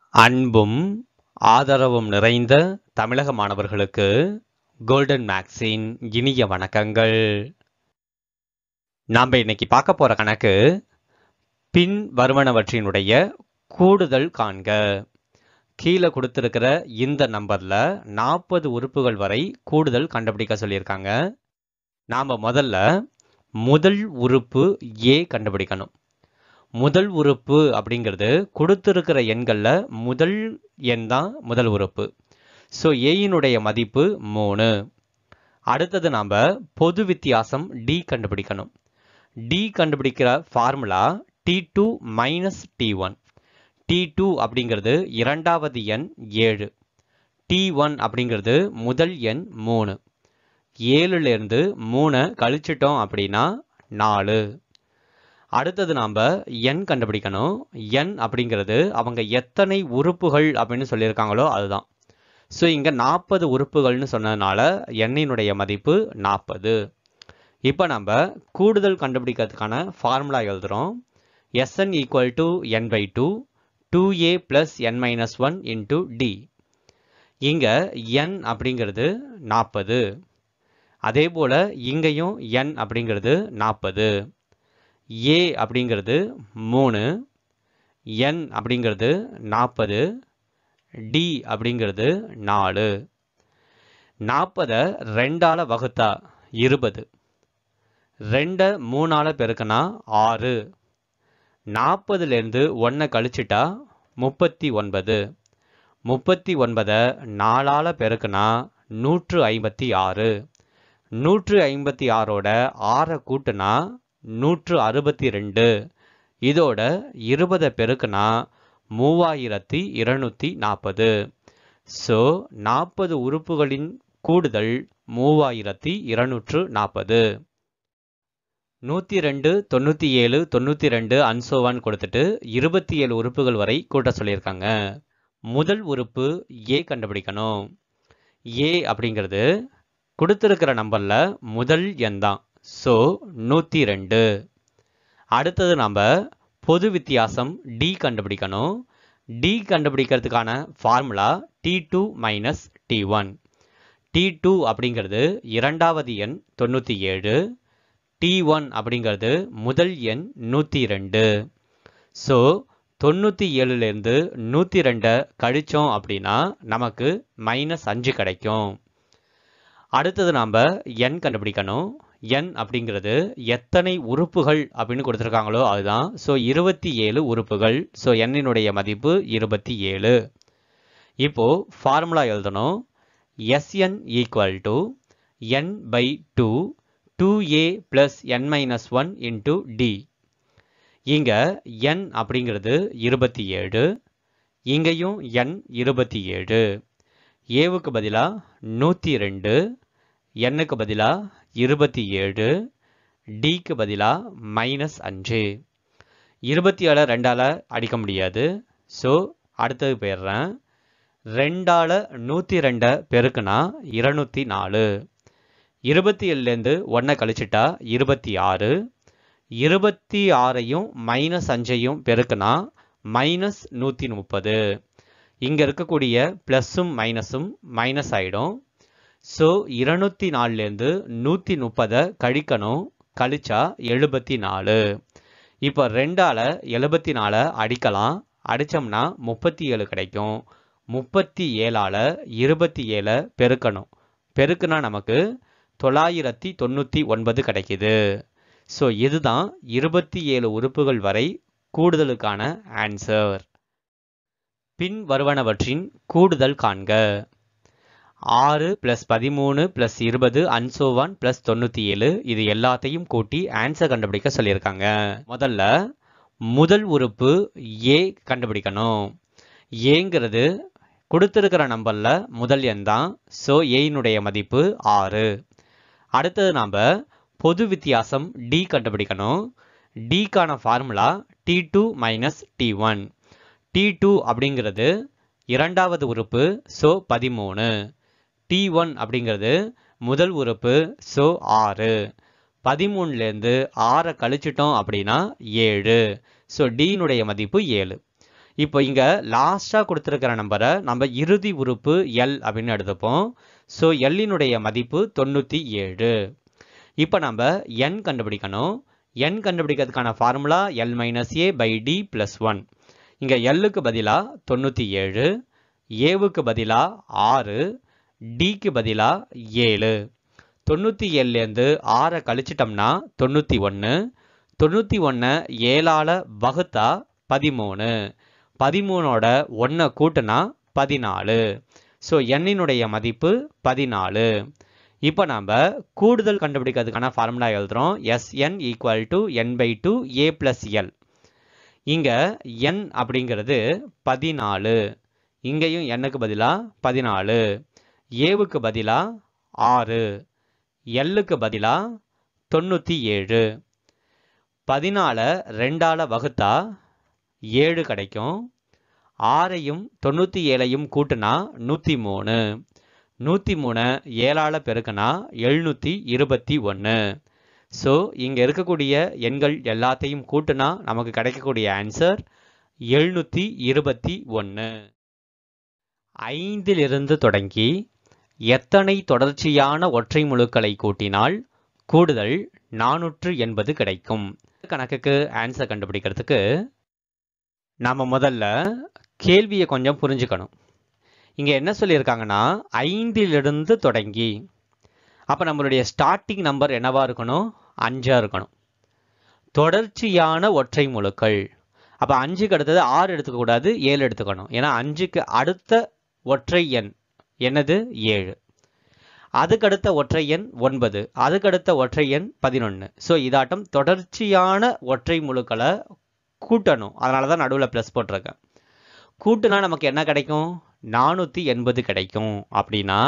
அன்பும் ஆதரவும் நிறைந்த தமிழக மாணவர்களுக்கு கோல்டன் மேக்ஸின் இனிய வணக்கங்கள் நாம் இன்னைக்கு பார்க்க போற கணக்கு பின் வருவனவற்றினுடைய கூடுதல் காண்க கீழே கொடுத்திருக்கிற இந்த நம்பர்ல நாற்பது உறுப்புகள் வரை கூடுதல் கண்டுபிடிக்க சொல்லியிருக்காங்க நாம முதல்ல முதல் உறுப்பு ஏ கண்டுபிடிக்கணும் முதல் உறுப்பு அப்படிங்கிறது கொடுத்திருக்கிற எண்கள்ல முதல் எண் தான் முதல் உறுப்பு ஸோ ஏயினுடைய மதிப்பு மூணு அடுத்தது நாம் பொது வித்தியாசம் டி கண்டுபிடிக்கணும் டி கண்டுபிடிக்கிற formula D two minus D one D two அப்படிங்கிறது இரண்டாவது எண் ஏழு டி ஒன் அப்படிங்கிறது முதல் எண் மூணு ஏழுலேருந்து மூணை கழிச்சிட்டோம் அப்படின்னா நாலு அடுத்தது நாம் எண் கண்டுபிடிக்கணும் எண் அப்படிங்கிறது அவங்க எத்தனை உறுப்புகள் அப்படின்னு சொல்லியிருக்காங்களோ அதுதான் ஸோ இங்கே நாற்பது உறுப்புகள்னு சொன்னதுனால எண்ணினுடைய மதிப்பு நாற்பது இப்போ நம்ம கூடுதல் கண்டுபிடிக்கிறதுக்கான ஃபார்முலா எழுதுகிறோம் S N equal to N by two two A plus N minus one into D இங்கே என் அப்படிங்கிறது நாற்பது அதே போல் இங்கேயும் என் அப்படிங்கிறது நாற்பது ஏ அப்படிங்கிறது மூணு என் அப்படிங்கிறது நாற்பது டி அப்படிங்கிறது நாலு நாற்பதை ரெண்டால் வகுத்தா இருபது ரெண்டை மூணால் பெருக்கினா ஆறு நாற்பதுலேருந்து ஒன்றை கழிச்சிட்டா முப்பத்தி ஒன்பது முப்பத்தி ஒன்பதை நாலால் பெருக்கினா நூற்று ஐம்பத்தி ஆறு நூற்று ஐம்பத்தி ஆறோட ஆறை கூட்டுனா நூற்று அறுபத்தி ரெண்டு இதோட இருபதை பெருக்குனா மூவாயிரத்தி இருநூத்தி நாற்பது ஸோ நாற்பது உறுப்புகளின் கூடுதல் மூவாயிரத்தி இருநூற்று நாற்பது நூற்றி ரெண்டு தொண்ணூற்றி ஏழு தொண்ணூற்றி ரெண்டு அன்சோவான் கொடுத்துட்டு இருபத்தி ஏழு உறுப்புகள் வரை கூட்ட சொல்லியிருக்காங்க முதல் உறுப்பு ஏ கண்டுபிடிக்கணும் ஏ அப்படிங்கிறது கொடுத்துருக்கிற நம்பரில் முதல் எண் தான் ஸோ நூற்றி ரெண்டு அடுத்தது நம்ம பொது வித்தியாசம் டி கண்டுபிடிக்கணும் டி கண்டுபிடிக்கிறதுக்கான formula D two minus D one D two அப்படிங்கிறது இரண்டாவது எண் தொண்ணூற்றி ஏழு டி ஒன் அப்படிங்கிறது முதல் எண் நூற்றி ரெண்டு ஸோ தொண்ணூற்றி ஏழுலேருந்து நூற்றி ரெண்டை கழித்தோம் அப்படின்னா நமக்கு மைனஸ் அஞ்சு கிடைக்கும் அடுத்தது நாம் எண் கண்டுபிடிக்கணும் எண் அப்படிங்கிறது எத்தனை உறுப்புகள் அப்படின்னு கொடுத்துருக்காங்களோ அதுதான் ஸோ இருபத்தி ஏழு உறுப்புகள் ஸோ எண்ணினுடைய மதிப்பு இருபத்தி ஏழு இப்போ ஃபார்முலா எழுதணும் S N equal to N by two two A plus N minus one into D இங்கே என் அப்படிங்கிறது இருபத்தி ஏழு இங்கேயும் என் இருபத்தி ஏழு ஏவுக்கு பதிலாக நூற்றி ரெண்டு எண்ணுக்கு பதிலாக இருபத்தி ஏழு டிக்கு பதிலாக மைனஸ் அஞ்சு இருபத்தி ஏழை ரெண்டால் அடிக்க முடியாது ஸோ அடுத்தது போயிடுறேன் ரெண்டால் நூற்றி ரெண்டை பெருக்குனா இருநூற்றி நாலு இருபத்தி ஏழுலேருந்து ஒன்றை கழிச்சிட்டா இருபத்தி ஆறு இருபத்தி ஆறையும் மைனஸ் அஞ்சையும் பெருக்குனா மைனஸ் நூற்றி முப்பது இங்கே இருக்கக்கூடிய ப்ளஸ்ஸும் மைனஸும் மைனஸ் ஆகிடும் ஸோ இருநூத்தி நாலுலேருந்து நூற்றி முப்பதை கழிக்கணும் கழிச்சா எழுபத்தி நாலு இப்போ ரெண்டால் எழுபத்தி நாலை அடிக்கலாம் அடித்தோம்னா முப்பத்தி ஏழு கிடைக்கும் முப்பத்தி ஏழால் இருபத்தி ஏழை பெருக்கணும் பெருக்குனா நமக்கு தொள்ளாயிரத்தி தொண்ணூற்றி ஒன்பது கிடைக்குது ஸோ இதுதான் இருபத்தி ஏழு உறுப்புகள் வரை கூடுதலுக்கான ஆன்சர் பின் வருவனவற்றின் கூடுதல் காண்க ஆறு ப்ளஸ் பதிமூணு ப்ளஸ் இருபது அன்சோவான் ப்ளஸ் தொண்ணூற்றி ஏழு இது எல்லாத்தையும் கூட்டி ஆன்சர் கண்டுபிடிக்க சொல்லியிருக்காங்க முதல்ல முதல் உறுப்பு ஏ கண்டுபிடிக்கணும் ஏங்கிறது கொடுத்துருக்கிற நம்பரில் முதல் எண் தான் ஸோ ஏயினுடைய மதிப்பு ஆறு அடுத்தது நாம் பொது வித்தியாசம் டி கண்டுபிடிக்கணும் டிக்கான formula D two minus D one D two அப்படிங்கிறது இரண்டாவது உறுப்பு ஸோ பதிமூணு டி ஒன் அப்படிங்கிறது முதல் உறுப்பு ஸோ ஆறு பதிமூணுலேருந்து ஆறை கழிச்சிட்டோம் அப்படின்னா ஏழு ஸோ டியினுடைய மதிப்பு ஏழு இப்போ இங்க லாஸ்டா கொடுத்துருக்கிற நம்பரை நம்ம இறுதி உறுப்பு எல் அப்படின்னு எடுத்துப்போம் ஸோ எல்லினுடைய மதிப்பு தொண்ணூற்றி ஏழு இப்போ நம்ம என் கண்டுபிடிக்கணும் என் கண்டுபிடிக்கிறதுக்கான formula L minus A by D plus one இங்கே எல்லுக்கு பதிலாக தொண்ணூற்றி ஏழு ஏவுக்கு பதிலாக ஆறு டிக்கு பதிலாக ஏழு தொண்ணூற்றி ஏழுலேருந்து ஆறை கழிச்சிட்டோம்னா தொண்ணூற்றி ஒன்று தொண்ணூற்றி ஒன்றை ஏழால் வகுத்தா பதிமூணு பதிமூணோட ஒன்றை கூட்டுனா பதினாலு ஸோ எண்ணினுடைய மதிப்பு பதினாலு இப்போ நம்ம கூடுதல் கண்டுபிடிக்கிறதுக்கான ஃபார்முலா எழுதுறோம் S N equal to N by two A plus L இங்கே என் அப்படிங்கிறது பதினாலு இங்கேயும் எண்ணுக்கு பதிலாக பதினாலு ஏவுக்கு பதிலாக ஆறு எல்லுக்கு பதிலாக தொண்ணூற்றி ஏழு பதினாலை ரெண்டால் வகுத்தா ஏழு கிடைக்கும் ஆறையும் தொண்ணூற்றி ஏழையும் கூட்டுனா நூற்றி மூணு நூற்றி மூணு ஏழால் பெருக்குனா எழுநூற்றி இருபத்தி ஒன்று ஸோ இங்கே இருக்கக்கூடிய எண்கள் எல்லாத்தையும் கூட்டுனா நமக்கு கிடைக்கக்கூடிய ஆன்சர் எழுநூற்றி இருபத்தி ஒன்று ஐந்திலிருந்து தொடங்கி எத்தனை தொடர்ச்சியான ஒற்றை முழுக்களை கூட்டினால் கூடுதல் நானூற்று எண்பது கிடைக்கும் கணக்குக்கு ஆன்சர் கண்டுபிடிக்கிறதுக்கு நாம் முதல்ல கேள்வியை கொஞ்சம் புரிஞ்சுக்கணும் இங்கே என்ன சொல்லியிருக்காங்கன்னா ஐந்திலிருந்து தொடங்கி அப்போ நம்மளுடைய ஸ்டார்டிங் நம்பர் என்னவா இருக்கணும் அஞ்சாக இருக்கணும் தொடர்ச்சியான ஒற்றை முழுக்கள் அப்போ அஞ்சுக்கு அடுத்தது ஆறு எடுத்துக்கக்கூடாது ஏழு எடுத்துக்கணும் ஏன்னா அஞ்சுக்கு அடுத்த ஒற்றை எண் என்னது ஏழு அதுக்கடுத்த ஒற்றை எண் ஒன்பது அதுக்கடுத்த ஒற்றை எண் பதினொன்று ஸோ இதாட்டம் தொடர்ச்சியான ஒற்றை முழுக்களை கூட்டணும் அதனால தான் நடுவில் ப்ளஸ் போட்டிருக்கேன் கூட்டுனா நமக்கு என்ன கிடைக்கும் நானூற்றி எண்பது கிடைக்கும் அப்படின்னா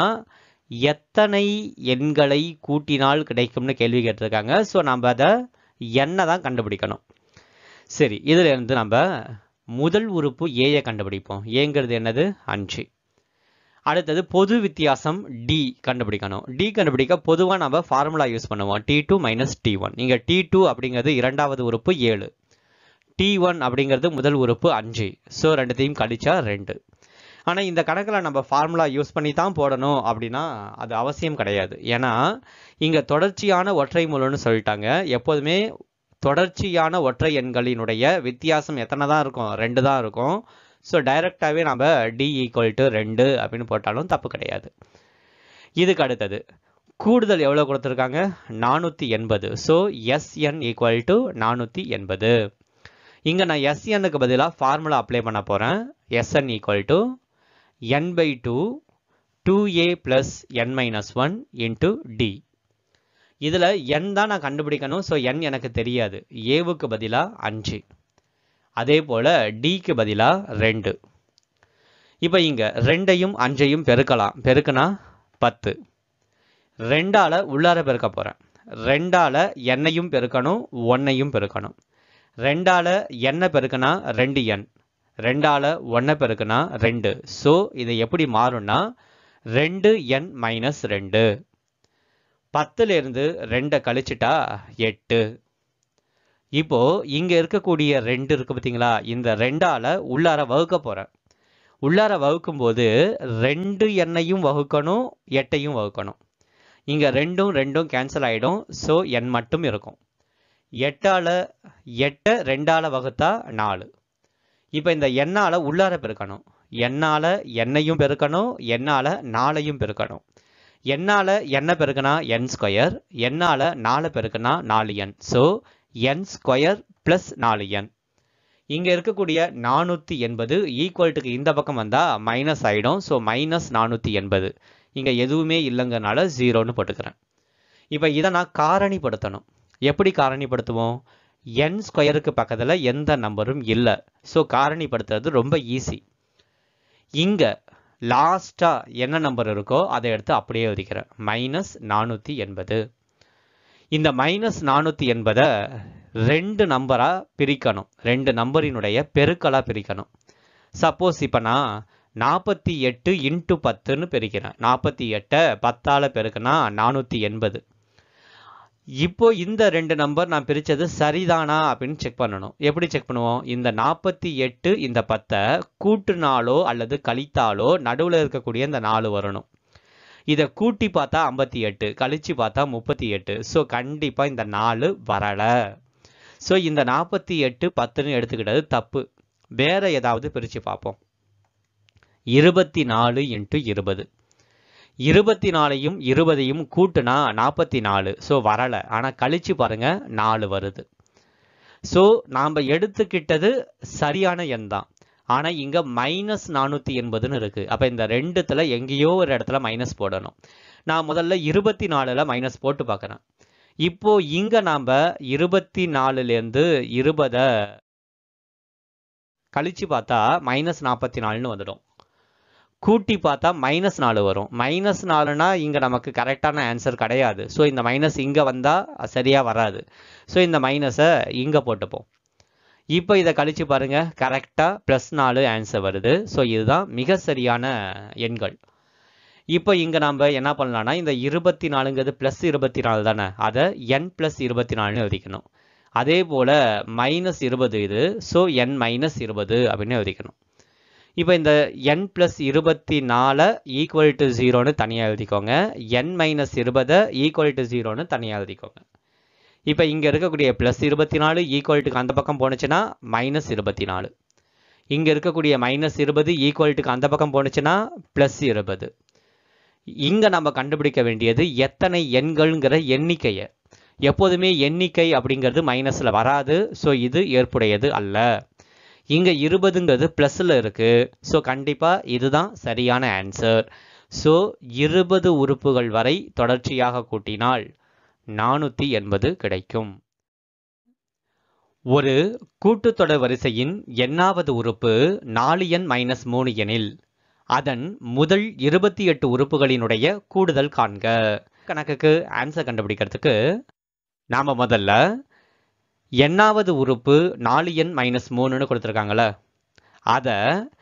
எத்தனை எண்களை கூட்டினால் கிடைக்கும்னு கேள்வி கேட்டிருக்காங்க ஸோ நம்ம அதை எண்ணை தான் கண்டுபிடிக்கணும் சரி இதில் இருந்து நம்ம முதல் உறுப்பு ஏயை கண்டுபிடிப்போம் ஏங்கிறது என்னது அஞ்சு அடுத்தது பொது வித்தியாசம் டி கண்டுபிடிக்கணும் டி கண்டுபிடிக்க பொதுவாக நம்ம ஃபார்முலா யூஸ் பண்ணுவோம் D two minus D one இங்கே டி டூ அப்படிங்கிறது இரண்டாவது உறுப்பு ஏழு டி ஒன் அப்படிங்கிறது முதல் உறுப்பு அஞ்சு ஸோ ரெண்டுத்தையும் கழிச்சா ரெண்டு ஆனால் இந்த கணக்கில் நம்ம ஃபார்முலா யூஸ் பண்ணி தான் போடணும் அப்படின்னா அது அவசியம் கிடையாது ஏன்னா இங்கே தொடர்ச்சியான ஒற்றை முழுன்னு சொல்லிட்டாங்க எப்போதுமே தொடர்ச்சியான ஒற்றை எண்களினுடைய வித்தியாசம் எத்தனை தான் இருக்கும் ரெண்டு தான் இருக்கும் ஸோ டைரெக்டாகவே நம்ம டி ஈக்குவல் டு ரெண்டு அப்படின்னு போட்டாலும் தப்பு கிடையாது இதுக்கு அடுத்தது கூடுதல் எவ்வளோ கொடுத்துருக்காங்க நானூற்றி எண்பது ஸோ எஸ்என் ஈக்குவல் டு நானூற்றி எண்பது இங்கே நான் எஸ்என்னுக்கு பதிலாக ஃபார்முலா அப்ளை பண்ண போகிறேன் S N equal to N by two two A plus N minus one into D இதில் என் தான் நான் கண்டுபிடிக்கணும் ஸோ என் எனக்கு தெரியாது ஏவுக்கு பதிலாக அஞ்சு அதே போல் டிக்கு பதிலாக ரெண்டு இப்போ இங்கே ரெண்டையும் அஞ்சையும் பெருக்கலாம் பெருக்குனா பத்து ரெண்டால் உள்ளார பெருக்க போகிறேன் ரெண்டால் எண்ணையும் பெருக்கணும் ஒன்னையும் பெருக்கணும் ரெண்டால் எண்ணை பெருக்குனா ரெண்டு எண் ரெண்டால் ஒன்றை பெருக்குனா ரெண்டு ஸோ இது எப்படி மாறும்னா ரெண்டு என் மைனஸ் ரெண்டு பத்துலேருந்து ரெண்டை கழிச்சிட்டா எட்டு இப்போ இங்க இருக்கக்கூடிய ரெண்டு இருக்கு பார்த்தீங்களா இந்த ரெண்டால உள்ளார வகுக்க போறேன் உள்ளார வகுக்கும் போது ரெண்டு எண்ணையும் வகுக்கணும் எட்டையும் வகுக்கணும் இங்க ரெண்டும் ரெண்டும் கேன்சல் ஆயிடும் ஸோ எண் மட்டும் இருக்கும் எட்டால எட்டை ரெண்டால வகுத்தா நாலு இப்போ இந்த எண்ணால உள்ளார பெருக்கணும் எண்ணால எண்ணையும் பெருக்கணும் எண்ணால நாளையும் பெருக்கணும் எண்ணால எண்ணை பெருக்கினா என் ஸ்கொயர் எண்ணால நாலு பெருக்கினா நாலு எண் ஸோ என் ஸ்கொயர் பிளஸ் நாலு என் இங்க இருக்கக்கூடிய நானூத்தி எண்பது ஈக்குவல்ட்டுக்கு இந்த பக்கம் வந்தா மைனஸ் ஆயிடும் ஸோ மைனஸ் நானூத்தி எண்பது இங்க எதுவுமே இல்லைங்கனால ஜீரோன்னு போட்டுக்கிறேன் இப்போ இதை நான் காரணிப்படுத்தணும் எப்படி காரணிப்படுத்துவோம் என் ஸ்கொயருக்கு பக்கத்தில் எந்த நம்பரும் இல்லை ஸோ காரணிப்படுத்துறது ரொம்ப ஈஸி இங்க லாஸ்டா என்ன நம்பர் இருக்கோ அதை எடுத்து அப்படியே ஒதுக்கிறேன் மைனஸ் நானூற்றி எண்பது இந்த மைனஸ் நானூற்றி எண்பதை ரெண்டு நம்பராக பிரிக்கணும் ரெண்டு நம்பரினுடைய பெருக்கலாக பிரிக்கணும் சப்போஸ் இப்போ நான் நாற்பத்தி எட்டு இன்ட்டு பத்துன்னு பிரிக்கிறேன் நாற்பத்தி எட்டை பத்தால் பெருக்குனா நானூற்றி எண்பது இப்போ இந்த ரெண்டு நம்பர் நான் பிரிச்சது சரிதானா அப்படின்னு செக் பண்ணணும் எப்படி செக் பண்ணுவோம் இந்த நாற்பத்தி எட்டு இந்த பத்தை கூட்டுனாலோ அல்லது கழித்தாலோ நடுவில் இருக்கக்கூடிய இந்த நாலு வரணும் இதை கூட்டி பார்த்தா ஐம்பத்தி எட்டு கழிச்சு பார்த்தா முப்பத்தி எட்டு ஸோ கண்டிப்பாக இந்த நாலு வரலை ஸோ இந்த நாற்பத்தி எட்டு பத்துன்னு எடுத்துக்கிட்டது தப்பு வேற ஏதாவது பிரித்து பார்ப்போம் இருபத்தி நாலு இன்ட்டு இருபது இருபத்தி நாலையும் இருபதையும் கூட்டுனா நாற்பத்தி நாலு ஸோ வரலை ஆனால் கழிச்சு பாருங்க நாலு வருது ஸோ நாம் எடுத்துக்கிட்டது சரியான எண் தான் ஆனால் இங்கே மைனஸ் நானூற்றி எண்பதுன்னு இருக்குது அப்போ இந்த ரெண்டுத்தில் எங்கேயோ ஒரு இடத்துல மைனஸ் போடணும் நான் முதல்ல இருபத்தி நாலில் மைனஸ் போட்டு பார்க்குறேன் இப்போ இங்கே நாம் இருபத்தி நாலுலேருந்து இருபதை கழிச்சு பார்த்தா மைனஸ் நாற்பத்தி நாலுன்னு வந்துடும் கூட்டி பார்த்தா மைனஸ் நாலு வரும் மைனஸ் நாலுனா இங்கே நமக்கு கரெக்டான ஆன்சர் கிடையாது ஸோ இந்த மைனஸ் இங்கே வந்தால் சரியாக வராது ஸோ இந்த மைனஸை இங்கே போட்டுப்போம் இப்போ இதை கழிச்சு பாருங்க கரெக்டாக ப்ளஸ் நாலு ஆன்சர் வருது ஸோ இதுதான் மிக சரியான எண்கள் இப்போ இங்கே நாம் என்ன பண்ணலாம்னா இந்த இருபத்தி நாலுங்கிறது ப்ளஸ் இருபத்தி நாலு தானே அதை என் ப்ளஸ் இருபத்தி நாலுன்னு எழுதிக்கணும் அதே போல் மைனஸ் இருபது இது ஸோ என் மைனஸ் இருபது அப்படின்னு எழுதிக்கணும் இப்போ இந்த என் ப்ளஸ் இருபத்தி நாலை ஈக்குவல் டு ஜீரோன்னு தனியாக எழுதிக்கோங்க என் மைனஸ் இருபதை ஈக்குவல் டு ஜீரோன்னு தனியாக எழுதிக்கோங்க இப்போ இங்கே இருக்கக்கூடிய ப்ளஸ் இருபத்தி நாலு ஈக்குவல்ட்டுக்கு அந்த பக்கம் போணுச்சுன்னா மைனஸ் இருபத்தி நாலு இங்கே இருக்கக்கூடிய மைனஸ் இருபது ஈக்குவல்ட்டுக்கு அந்த பக்கம் போணுச்சுன்னா ப்ளஸ் இருபது இங்கே நம்ம கண்டுபிடிக்க வேண்டியது எத்தனை எண்கள்ங்கிற எண்ணிக்கையை எப்போதுமே எண்ணிக்கை அப்படிங்கிறது மைனஸில் வராது ஸோ இது ஏற்புடையது அல்ல இங்கே இருபதுங்கிறது ப்ளஸில் இருக்குது ஸோ கண்டிப்பாக இதுதான் சரியான ஆன்சர் ஸோ இருபது உறுப்புகள் வரை தொடர்ச்சியாக கூட்டினால் நானூற்றி எண்பது கிடைக்கும் ஒரு கூட்டுத்தொடர் வரிசையின் எண்ணாவது உறுப்பு நாலு எண் மைனஸ் மூணு எனில் அதன் முதல் இருபத்தி எட்டு உறுப்புகளினுடைய கூடுதல் காண்க கணக்குக்கு ஆன்சர் கண்டுபிடிக்கிறதுக்கு நாம் முதல்ல எண்ணாவது உறுப்பு நாலு எண் மைனஸ் மூணுன்னு கொடுத்துருக்காங்களே அதை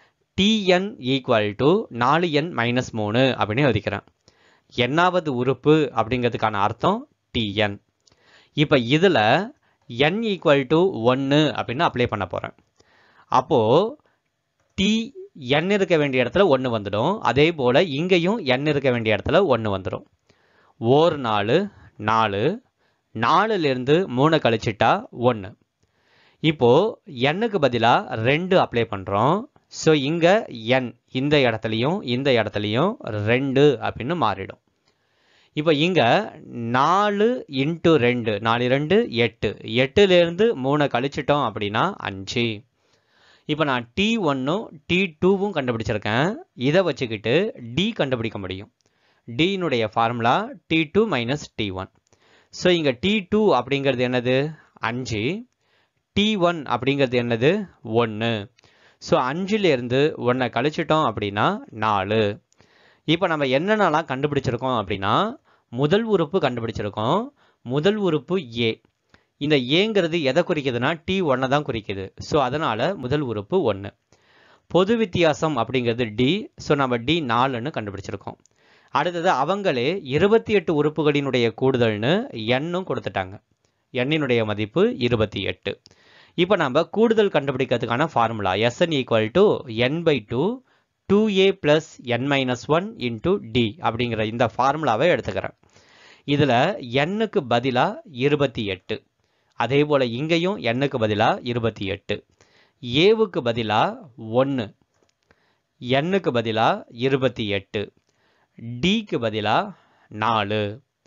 டிஎன் ஈக்குவல் டு நாலு எண் மைனஸ் மூணு அப்படின்னு எழுதிக்கிறேன் எண்ணாவது உறுப்பு அப்படிங்கிறதுக்கான அர்த்தம் டிஎன் இப்போ இதில் என் ஈக்குவல் டு ஒன்று அப்படின்னு அப்ளை பண்ண போகிறேன் அப்போது டி என் இருக்க வேண்டிய இடத்துல ஒன்று வந்துடும் அதே போல் இங்கேயும் என் இருக்க வேண்டிய இடத்துல ஒன்று வந்துடும் ஓர் நாலு நாலு நாலுலேருந்து மூணை கழிச்சிட்டா ஒன்று இப்போது எண்ணுக்கு பதிலாக ரெண்டு அப்ளை பண்ணுறோம் ஸோ இங்கே என் இந்த இடத்துலையும் இந்த இடத்துலையும் ரெண்டு அப்படின்னு மாறிடும் இப்போ இங்கே நாலு இன்ட்டு ரெண்டு நாலு ரெண்டு எட்டு எட்டுலேருந்து மூணை கழிச்சிட்டோம் அப்படின்னா அஞ்சு இப்போ நான் டி ஒன்னும் டி டூவும் கண்டுபிடிச்சிருக்கேன் இதை வச்சுக்கிட்டு டி கண்டுபிடிக்க முடியும் டியினுடைய formula D two minus D one so இங்கே டி டூ அப்படிங்கிறது என்னது அஞ்சு டி ஒன் அப்படிங்கிறது என்னது ஒன்று ஸோ அஞ்சுலேருந்து ஒன்றை கழிச்சிட்டோம் அப்படின்னா நாலு இப்போ நம்ம என்னென்னலாம் கண்டுபிடிச்சிருக்கோம் அப்படின்னா முதல் உறுப்பு கண்டுபிடிச்சிருக்கோம் முதல் உறுப்பு ஏ இந்த ஏங்கிறது எதை குறிக்குதுன்னா டி ஒன்னை தான் குறிக்குது ஸோ அதனால் முதல் உறுப்பு ஒன்று பொது வித்தியாசம் அப்படிங்கிறது டி ஸோ நம்ம டி நாலுன்னு கண்டுபிடிச்சிருக்கோம் அடுத்தது அவங்களே இருபத்தி எட்டு உறுப்புகளினுடைய கூடுதல்னு எண்ணும் கொடுத்துட்டாங்க எண்ணினுடைய மதிப்பு இருபத்தி எட்டு இப்போ நம்ம கூடுதல் கண்டுபிடிக்கிறதுக்கான formula SN equal to N by two two A plus N minus one into D அப்படிங்கிற இந்த ஃபார்முலாவை எடுத்துக்கிறேன் இதில் எண்ணுக்கு பதிலாக இருபத்தி எட்டு அதே போல் இங்கேயும் எண்ணுக்கு பதிலாக இருபத்தி எட்டு ஏவுக்கு பதிலாக ஒன்று எண்ணுக்கு பதிலாக இருபத்தி எட்டு டிக்கு பதிலாக நாலு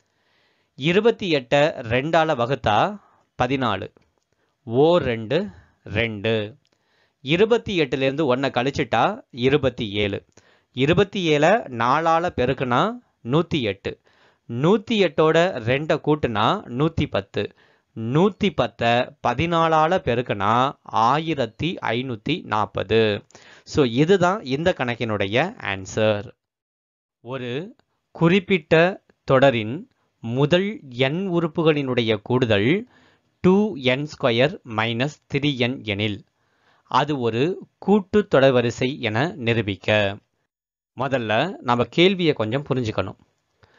இருபத்தி எட்டை ரெண்டால் வகுத்தா பதினாலு ஓ ரெண்டு ரெண்டு இருபத்தி எட்டுலேருந்து ஒன்றை கழிச்சிட்டா இருபத்தி ஏழு இருபத்தி ஏழை நாலால் பெருக்குனா நூற்றி எட்டு நூற்றி எட்டோட ரெண்டை கூட்டுனா நூற்றி பத்து நூற்றி பத்தை பதினாலால் பெருக்குனா ஆயிரத்தி ஐநூற்றி நாற்பது ஸோ இதுதான் இந்த கணக்கினுடைய ஆன்சர் ஒரு குறிப்பிட்ட தொடரின் முதல் எண் உறுப்புகளினுடைய கூடுதல் two N square minus three N எனில் அது ஒரு கூட்டு தொடர்வரிசை என நிரூபிக்க முதல்ல நம்ம கேள்வியை கொஞ்சம் புரிஞ்சுக்கணும்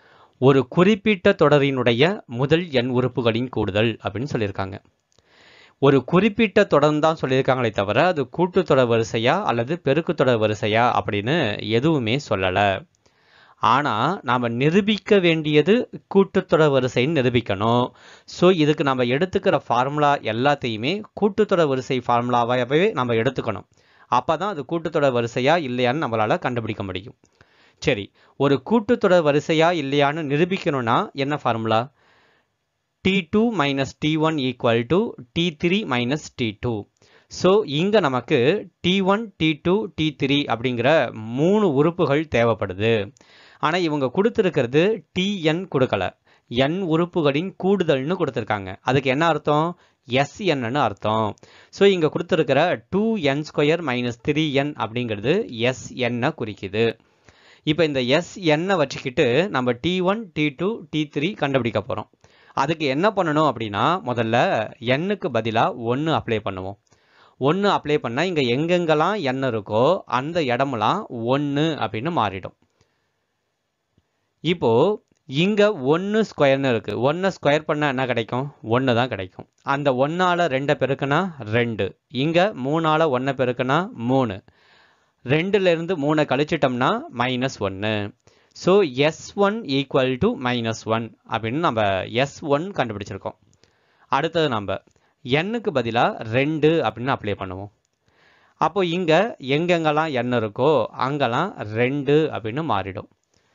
ஒரு குறிப்பிட்ட தொடரினுடைய முதல் எண் உறுப்புகளின் கூடுதல் அப்படின்னு சொல்லியிருக்காங்க ஒரு குறிப்பிட்ட தொடர்ந்து தான் சொல்லியிருக்காங்களே தவிர அது கூட்டுத்தொடர் வரிசையா அல்லது பெருக்குத்தொடர் வரிசையா அப்படின்னு எதுவுமே சொல்லலை ஆனால் நாம் நிரூபிக்க வேண்டியது கூட்டுத்தொடர் வரிசைன்னு நிரூபிக்கணும் ஸோ இதுக்கு நம்ம எடுத்துக்கிற ஃபார்முலா எல்லாத்தையுமே கூட்டுத்தொடர் வரிசை ஃபார்முலாவாகவே நம்ம எடுத்துக்கணும் அப்போ தான் அது கூட்டுத்தொடர் வரிசையா இல்லையான்னு நம்மளால் கண்டுபிடிக்க முடியும் சரி ஒரு கூட்டுத்தொடர் வரிசையா இல்லையான்னு நிரூபிக்கணும்னா என்ன formula D two minus D one equal to D three minus D two so இங்கே நமக்கு D one D two D three அப்படிங்கிற மூணு உறுப்புகள் தேவைப்படுது ஆனால் இவங்க கொடுத்துருக்கிறது டிஎன் கொடுக்கல என் உறுப்புகளின் கூடுதல்னு கொடுத்துருக்காங்க அதுக்கு என்ன அர்த்தம் எஸ் என்னன்னு அர்த்தம் ஸோ இங்கே கொடுத்துருக்கிற two N square minus three N அப்படிங்கிறது எஸ் என்னை குறிக்குது இப்போ இந்த எஸ் என்னை வச்சுக்கிட்டு நம்ம D one D two D three கண்டுபிடிக்க போகிறோம் அதுக்கு என்ன பண்ணணும் அப்படின்னா முதல்ல எண்ணுக்கு பதிலாக ஒன்று அப்ளை பண்ணுவோம் ஒன்று அப்ளை பண்ணால் இங்கே எங்கெங்கெல்லாம் எண் இருக்கோ அந்த இடமெல்லாம் ஒன்று அப்படின்னு மாறிடும் இப்போ இங்கே ஒன்று ஸ்கொயர்னு இருக்குது ஒன்றை ஸ்கொயர் பண்ணால் என்ன கிடைக்கும் ஒன்று தான் கிடைக்கும் அந்த ஒன்றால் ரெண்டை பெருக்குனா ரெண்டு இங்கே மூணால் ஒன்றை பெருக்குனா மூணு ரெண்டுலேருந்து மூணை கழிச்சிட்டோம்னா மைனஸ் ஒன்று so S one equal to minus one அப்படின்னு நம்ம எஸ் ஒன் கண்டுபிடிச்சிருக்கோம் அடுத்தது நம்ம எண்ணுக்கு பதிலாக ரெண்டு அப்படின்னு அப்ளை பண்ணுவோம் அப்போ இங்கே எங்கெங்கெல்லாம் எண் இருக்கோ அங்கெல்லாம் ரெண்டு அப்படின்னு மாறிடும்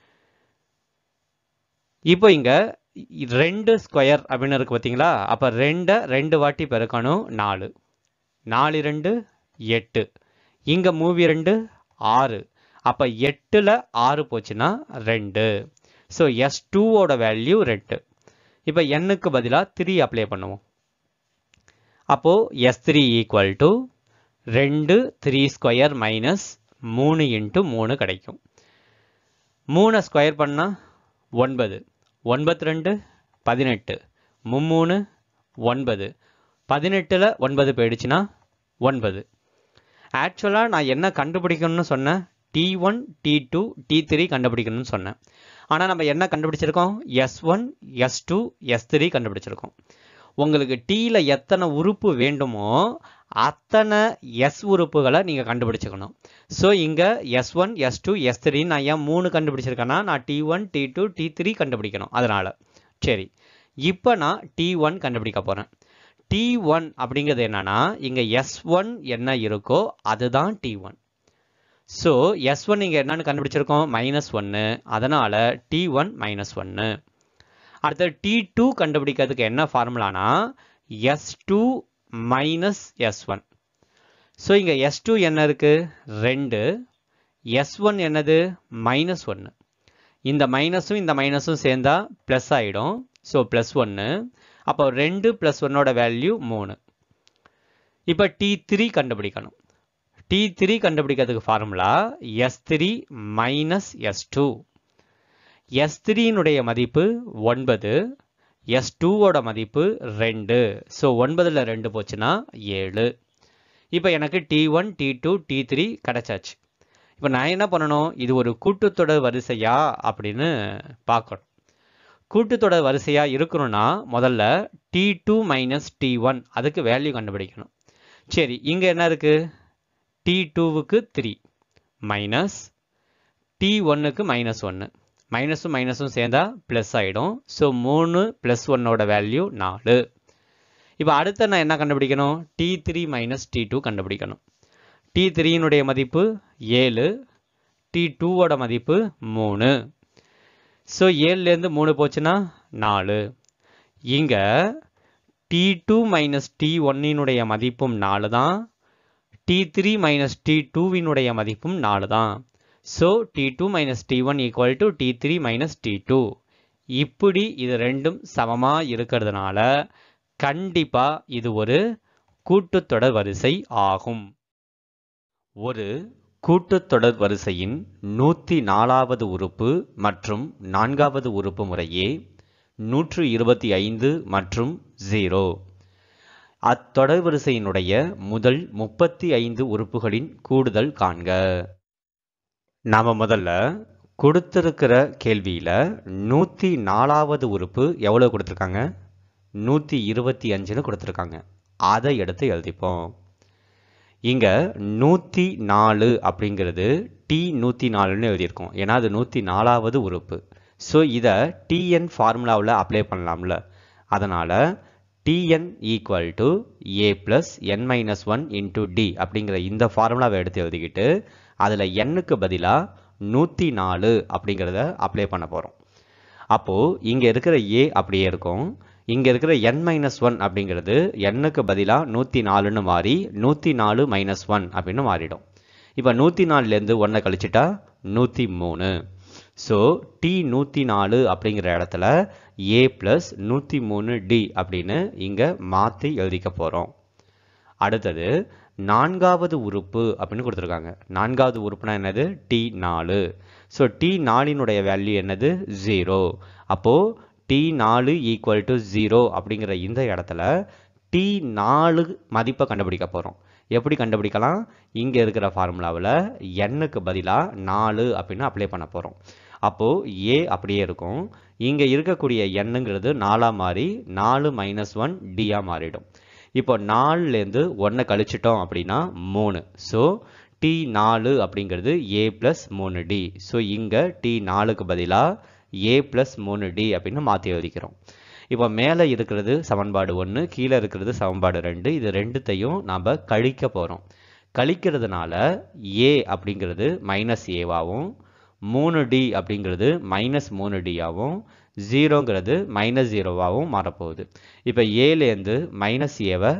இப்போ இங்கே ரெண்டு ஸ்கொயர் அப்படின்னு இருக்கு பார்த்தீங்களா அப்போ ரெண்டை ரெண்டு வாட்டி பெருக்கணும் நாலு நாலு ரெண்டு எட்டு இங்கே மூவி ரெண்டு ஆறு அப்போ எட்டில் ஆறு போச்சுன்னா ரெண்டு ஸோ எஸ் டூவோட வேல்யூ ரெண்டு இப்போ எண்ணுக்கு பதிலாக த்ரீ அப்ளை பண்ணுவோம் அப்போது எஸ் த்ரீ ஈக்குவல் டு ரெண்டு த்ரீ ஸ்கொயர் மைனஸ் மூணு இன்ட்டு மூணு கிடைக்கும் மூணை ஸ்கொயர் பண்ணால் ஒன்பது ஒன்பத்து ரெண்டு பதினெட்டு மும்மூணு ஒன்பது பதினெட்டில் ஒன்பது போயிடுச்சுன்னா ஒன்பது ஆக்சுவலாக நான் என்ன கண்டுபிடிக்கணும்னு சொன்னேன் D one D two D three கண்டுபிடிக்கணும்னு சொன்னேன் ஆனால் நம்ம என்ன கண்டுபிடிச்சிருக்கோம் S one S two S three கண்டுபிடிச்சிருக்கோம் உங்களுக்கு டீயில் எத்தனை உறுப்பு வேண்டுமோ அத்தனை எஸ் உறுப்புகளை நீங்கள் கண்டுபிடிச்சிக்கணும் ஸோ இங்கே S one S two S three நான் ஏன் மூணு கண்டுபிடிச்சிருக்கேன்னா நான் D one D two D three கண்டுபிடிக்கணும் அதனால் சரி இப்போ நான் டி ஒன் கண்டுபிடிக்க போகிறேன் டி ஒன் அப்படிங்கிறது என்னன்னா இங்கே எஸ் ஒன் என்ன இருக்கோ அதுதான் D one so S one இங்கே என்னன்னு கண்டுபிடிச்சிருக்கோம் மைனஸ் ஒன்று அதனால் டி ஒன் மைனஸ் ஒன்று அடுத்தது டி டூ கண்டுபிடிக்கிறதுக்கு என்ன ஃபார்முலானா S two minus S one so இங்கே எஸ் டூ என்ன இருக்குது ரெண்டு எஸ் ஒன் என்னது மைனஸ் ஒன்று இந்த மைனஸும் இந்த மைனஸும் சேர்ந்தா ப்ளஸ் ஆகிடும் ஸோ ப்ளஸ் ஒன்று அப்போ ரெண்டு ப்ளஸ் ஒன்னோட வேல்யூ மூணு இப்போ டி த்ரீ கண்டுபிடிக்கணும் டி த்ரீ கண்டுபிடிக்கிறதுக்கு formula S three minus S two S த்ரீனுடைய மதிப்பு ஒன்பது எஸ் டூவோட மதிப்பு ரெண்டு ஸோ ஒன்பதில் ரெண்டு போச்சுன்னா ஏழு இப்போ எனக்கு D one D two D three கிடச்சாச்சு இப்போ நான் என்ன பண்ணணும் இது ஒரு கூட்டுத்தொடர் வரிசையா அப்படின்னு பார்க்கணும் கூட்டுத்தொடர் வரிசையா இருக்கணும்னா முதல்ல D two minus D one அதுக்கு வேல்யூ கண்டுபிடிக்கணும் சரி இங்கே என்ன இருக்குது டி டூவுக்கு த்ரீ மைனஸ் டி ஒன்னுக்கு மைனஸ் ஒன்று மைனஸும் மைனஸும் சேர்ந்தா ப்ளஸ் ஆகிடும் ஸோ மூணு ப்ளஸ் ஒன்னோட வேல்யூ நாலு இப்போ அடுத்து நான் என்ன கண்டுபிடிக்கணும் D three minus D two கண்டுபிடிக்கணும் டி த்ரீனுடைய மதிப்பு ஏழு டி டூவோட மதிப்பு மூணு ஸோ ஏழுலேருந்து மூணு போச்சுன்னா நாலு இங்கே டி டூ மைனஸ் டி ஒன்னினுடைய மதிப்பும் நாலு தான் டி த்ரீ மைனஸ் டி டூவினுடைய மதிப்பும் நாலு தான் so t two minus D one equal to D three minus D two இப்படி இது ரெண்டும் சமமாக இருக்கிறதுனால கண்டிப்பாக இது ஒரு கூட்டுத்தொடர் வரிசை ஆகும் ஒரு கூட்டுத்தொடர் வரிசையின் நூற்றி நாலாவது உறுப்பு மற்றும் நான்காவது உறுப்பு முறையே நூற்று இருபத்தி ஐந்து மற்றும் ஜீரோ அத்தொடர் வரிசையினுடைய முதல் முப்பத்தி ஐந்து உறுப்புகளின் கூடுதல் காண்க நாம முதல்ல கொடுத்துருக்கிற கேள்வியில் நூற்றி நாலாவது உறுப்பு எவ்வளோ கொடுத்துருக்காங்க நூற்றி இருபத்தி அஞ்சுன்னு கொடுத்துருக்காங்க அதை எடுத்து எழுதிப்போம் இங்கே நூற்றி நாலு அப்படிங்கிறது டி நூற்றி நாலுன்னு எழுதியிருக்கோம் ஏன்னா அது நூற்றி நாலாவது உறுப்பு ஸோ இதை டிஎன் ஃபார்முலாவில் அப்ளை பண்ணலாம்ல அதனால் t n equal to a plus N minus one into D அப்படிங்கிற இந்த ஃபார்முலாவை எடுத்து எழுதிக்கிட்டு அதில் எண்ணுக்கு பதிலாக நூற்றி நாலு அப்படிங்கிறத அப்ளை பண்ண போகிறோம் அப்போது இங்கே இருக்கிற ஏ அப்படியே இருக்கும் இங்கே இருக்கிற என் மைனஸ் ஒன் அப்படிங்கிறது எண்ணுக்கு பதிலாக நூற்றி நாலுன்னு மாறி நூற்றி நாலு மைனஸ் ஒன் அப்படின்னு மாறிடும் இப்போ நூற்றி நாலுலேருந்து ஒன்றை கழிச்சிட்டா நூற்றி மூணு ஸோ டி நூற்றி நாலு அப்படிங்கிற இடத்துல ஏ ப்ளஸ் நூற்றி மூணு டி அப்படின்னு இங்கே மாற்றி எழுதிக்க போகிறோம் அடுத்தது நான்காவது உறுப்பு அப்படின்னு கொடுத்துருக்காங்க நான்காவது உறுப்புனா என்னது டி நாலு ஸோ டி நாலினுடைய வேல்யூ என்னது ஜீரோ அப்போது டி நாலு ஈக்குவல் டு ஜீரோ அப்படிங்கிற இந்த இடத்துல டி நாலு மதிப்பை கண்டுபிடிக்க போகிறோம் எப்படி கண்டுபிடிக்கலாம் இங்கே இருக்கிற ஃபார்முலாவில் எண்ணுக்கு பதிலாக நாலு அப்படின்னு அப்ளை பண்ண போகிறோம் அப்போது ஏ அப்படியே இருக்கும் இங்கே இருக்கக்கூடிய எண்ணுங்கிறது நாலாக மாறி நாலு மைனஸ் ஒன் டியாக மாறிடும் இப்போ நாலுலேருந்து ஒன்றை கழிச்சிட்டோம் அப்படின்னா மூணு ஸோ டி நாலு அப்படிங்கிறது ஏ ப்ளஸ் மூணு டி ஸோ இங்கே டி நாலுக்கு பதிலாக ஏ ப்ளஸ் மூணு டி அப்படின்னு மாற்றி எழுதிக்கிறோம் இப்போ மேலே இருக்கிறது சமன்பாடு ஒன்று கீழே இருக்கிறது சமன்பாடு ரெண்டு இது ரெண்டுத்தையும் நாம் கழிக்க போகிறோம் கழிக்கிறதுனால ஏ அப்படிங்கிறது மைனஸ் ஏவாகவும் மூணு டி அப்படிங்கிறது மைனஸ் மூணு டியாகவும் ஜீரோங்கிறது மைனஸ் ஜீரோவாகவும் மாறப்போகுது இப்போ ஏலேருந்து மைனஸ் ஏவை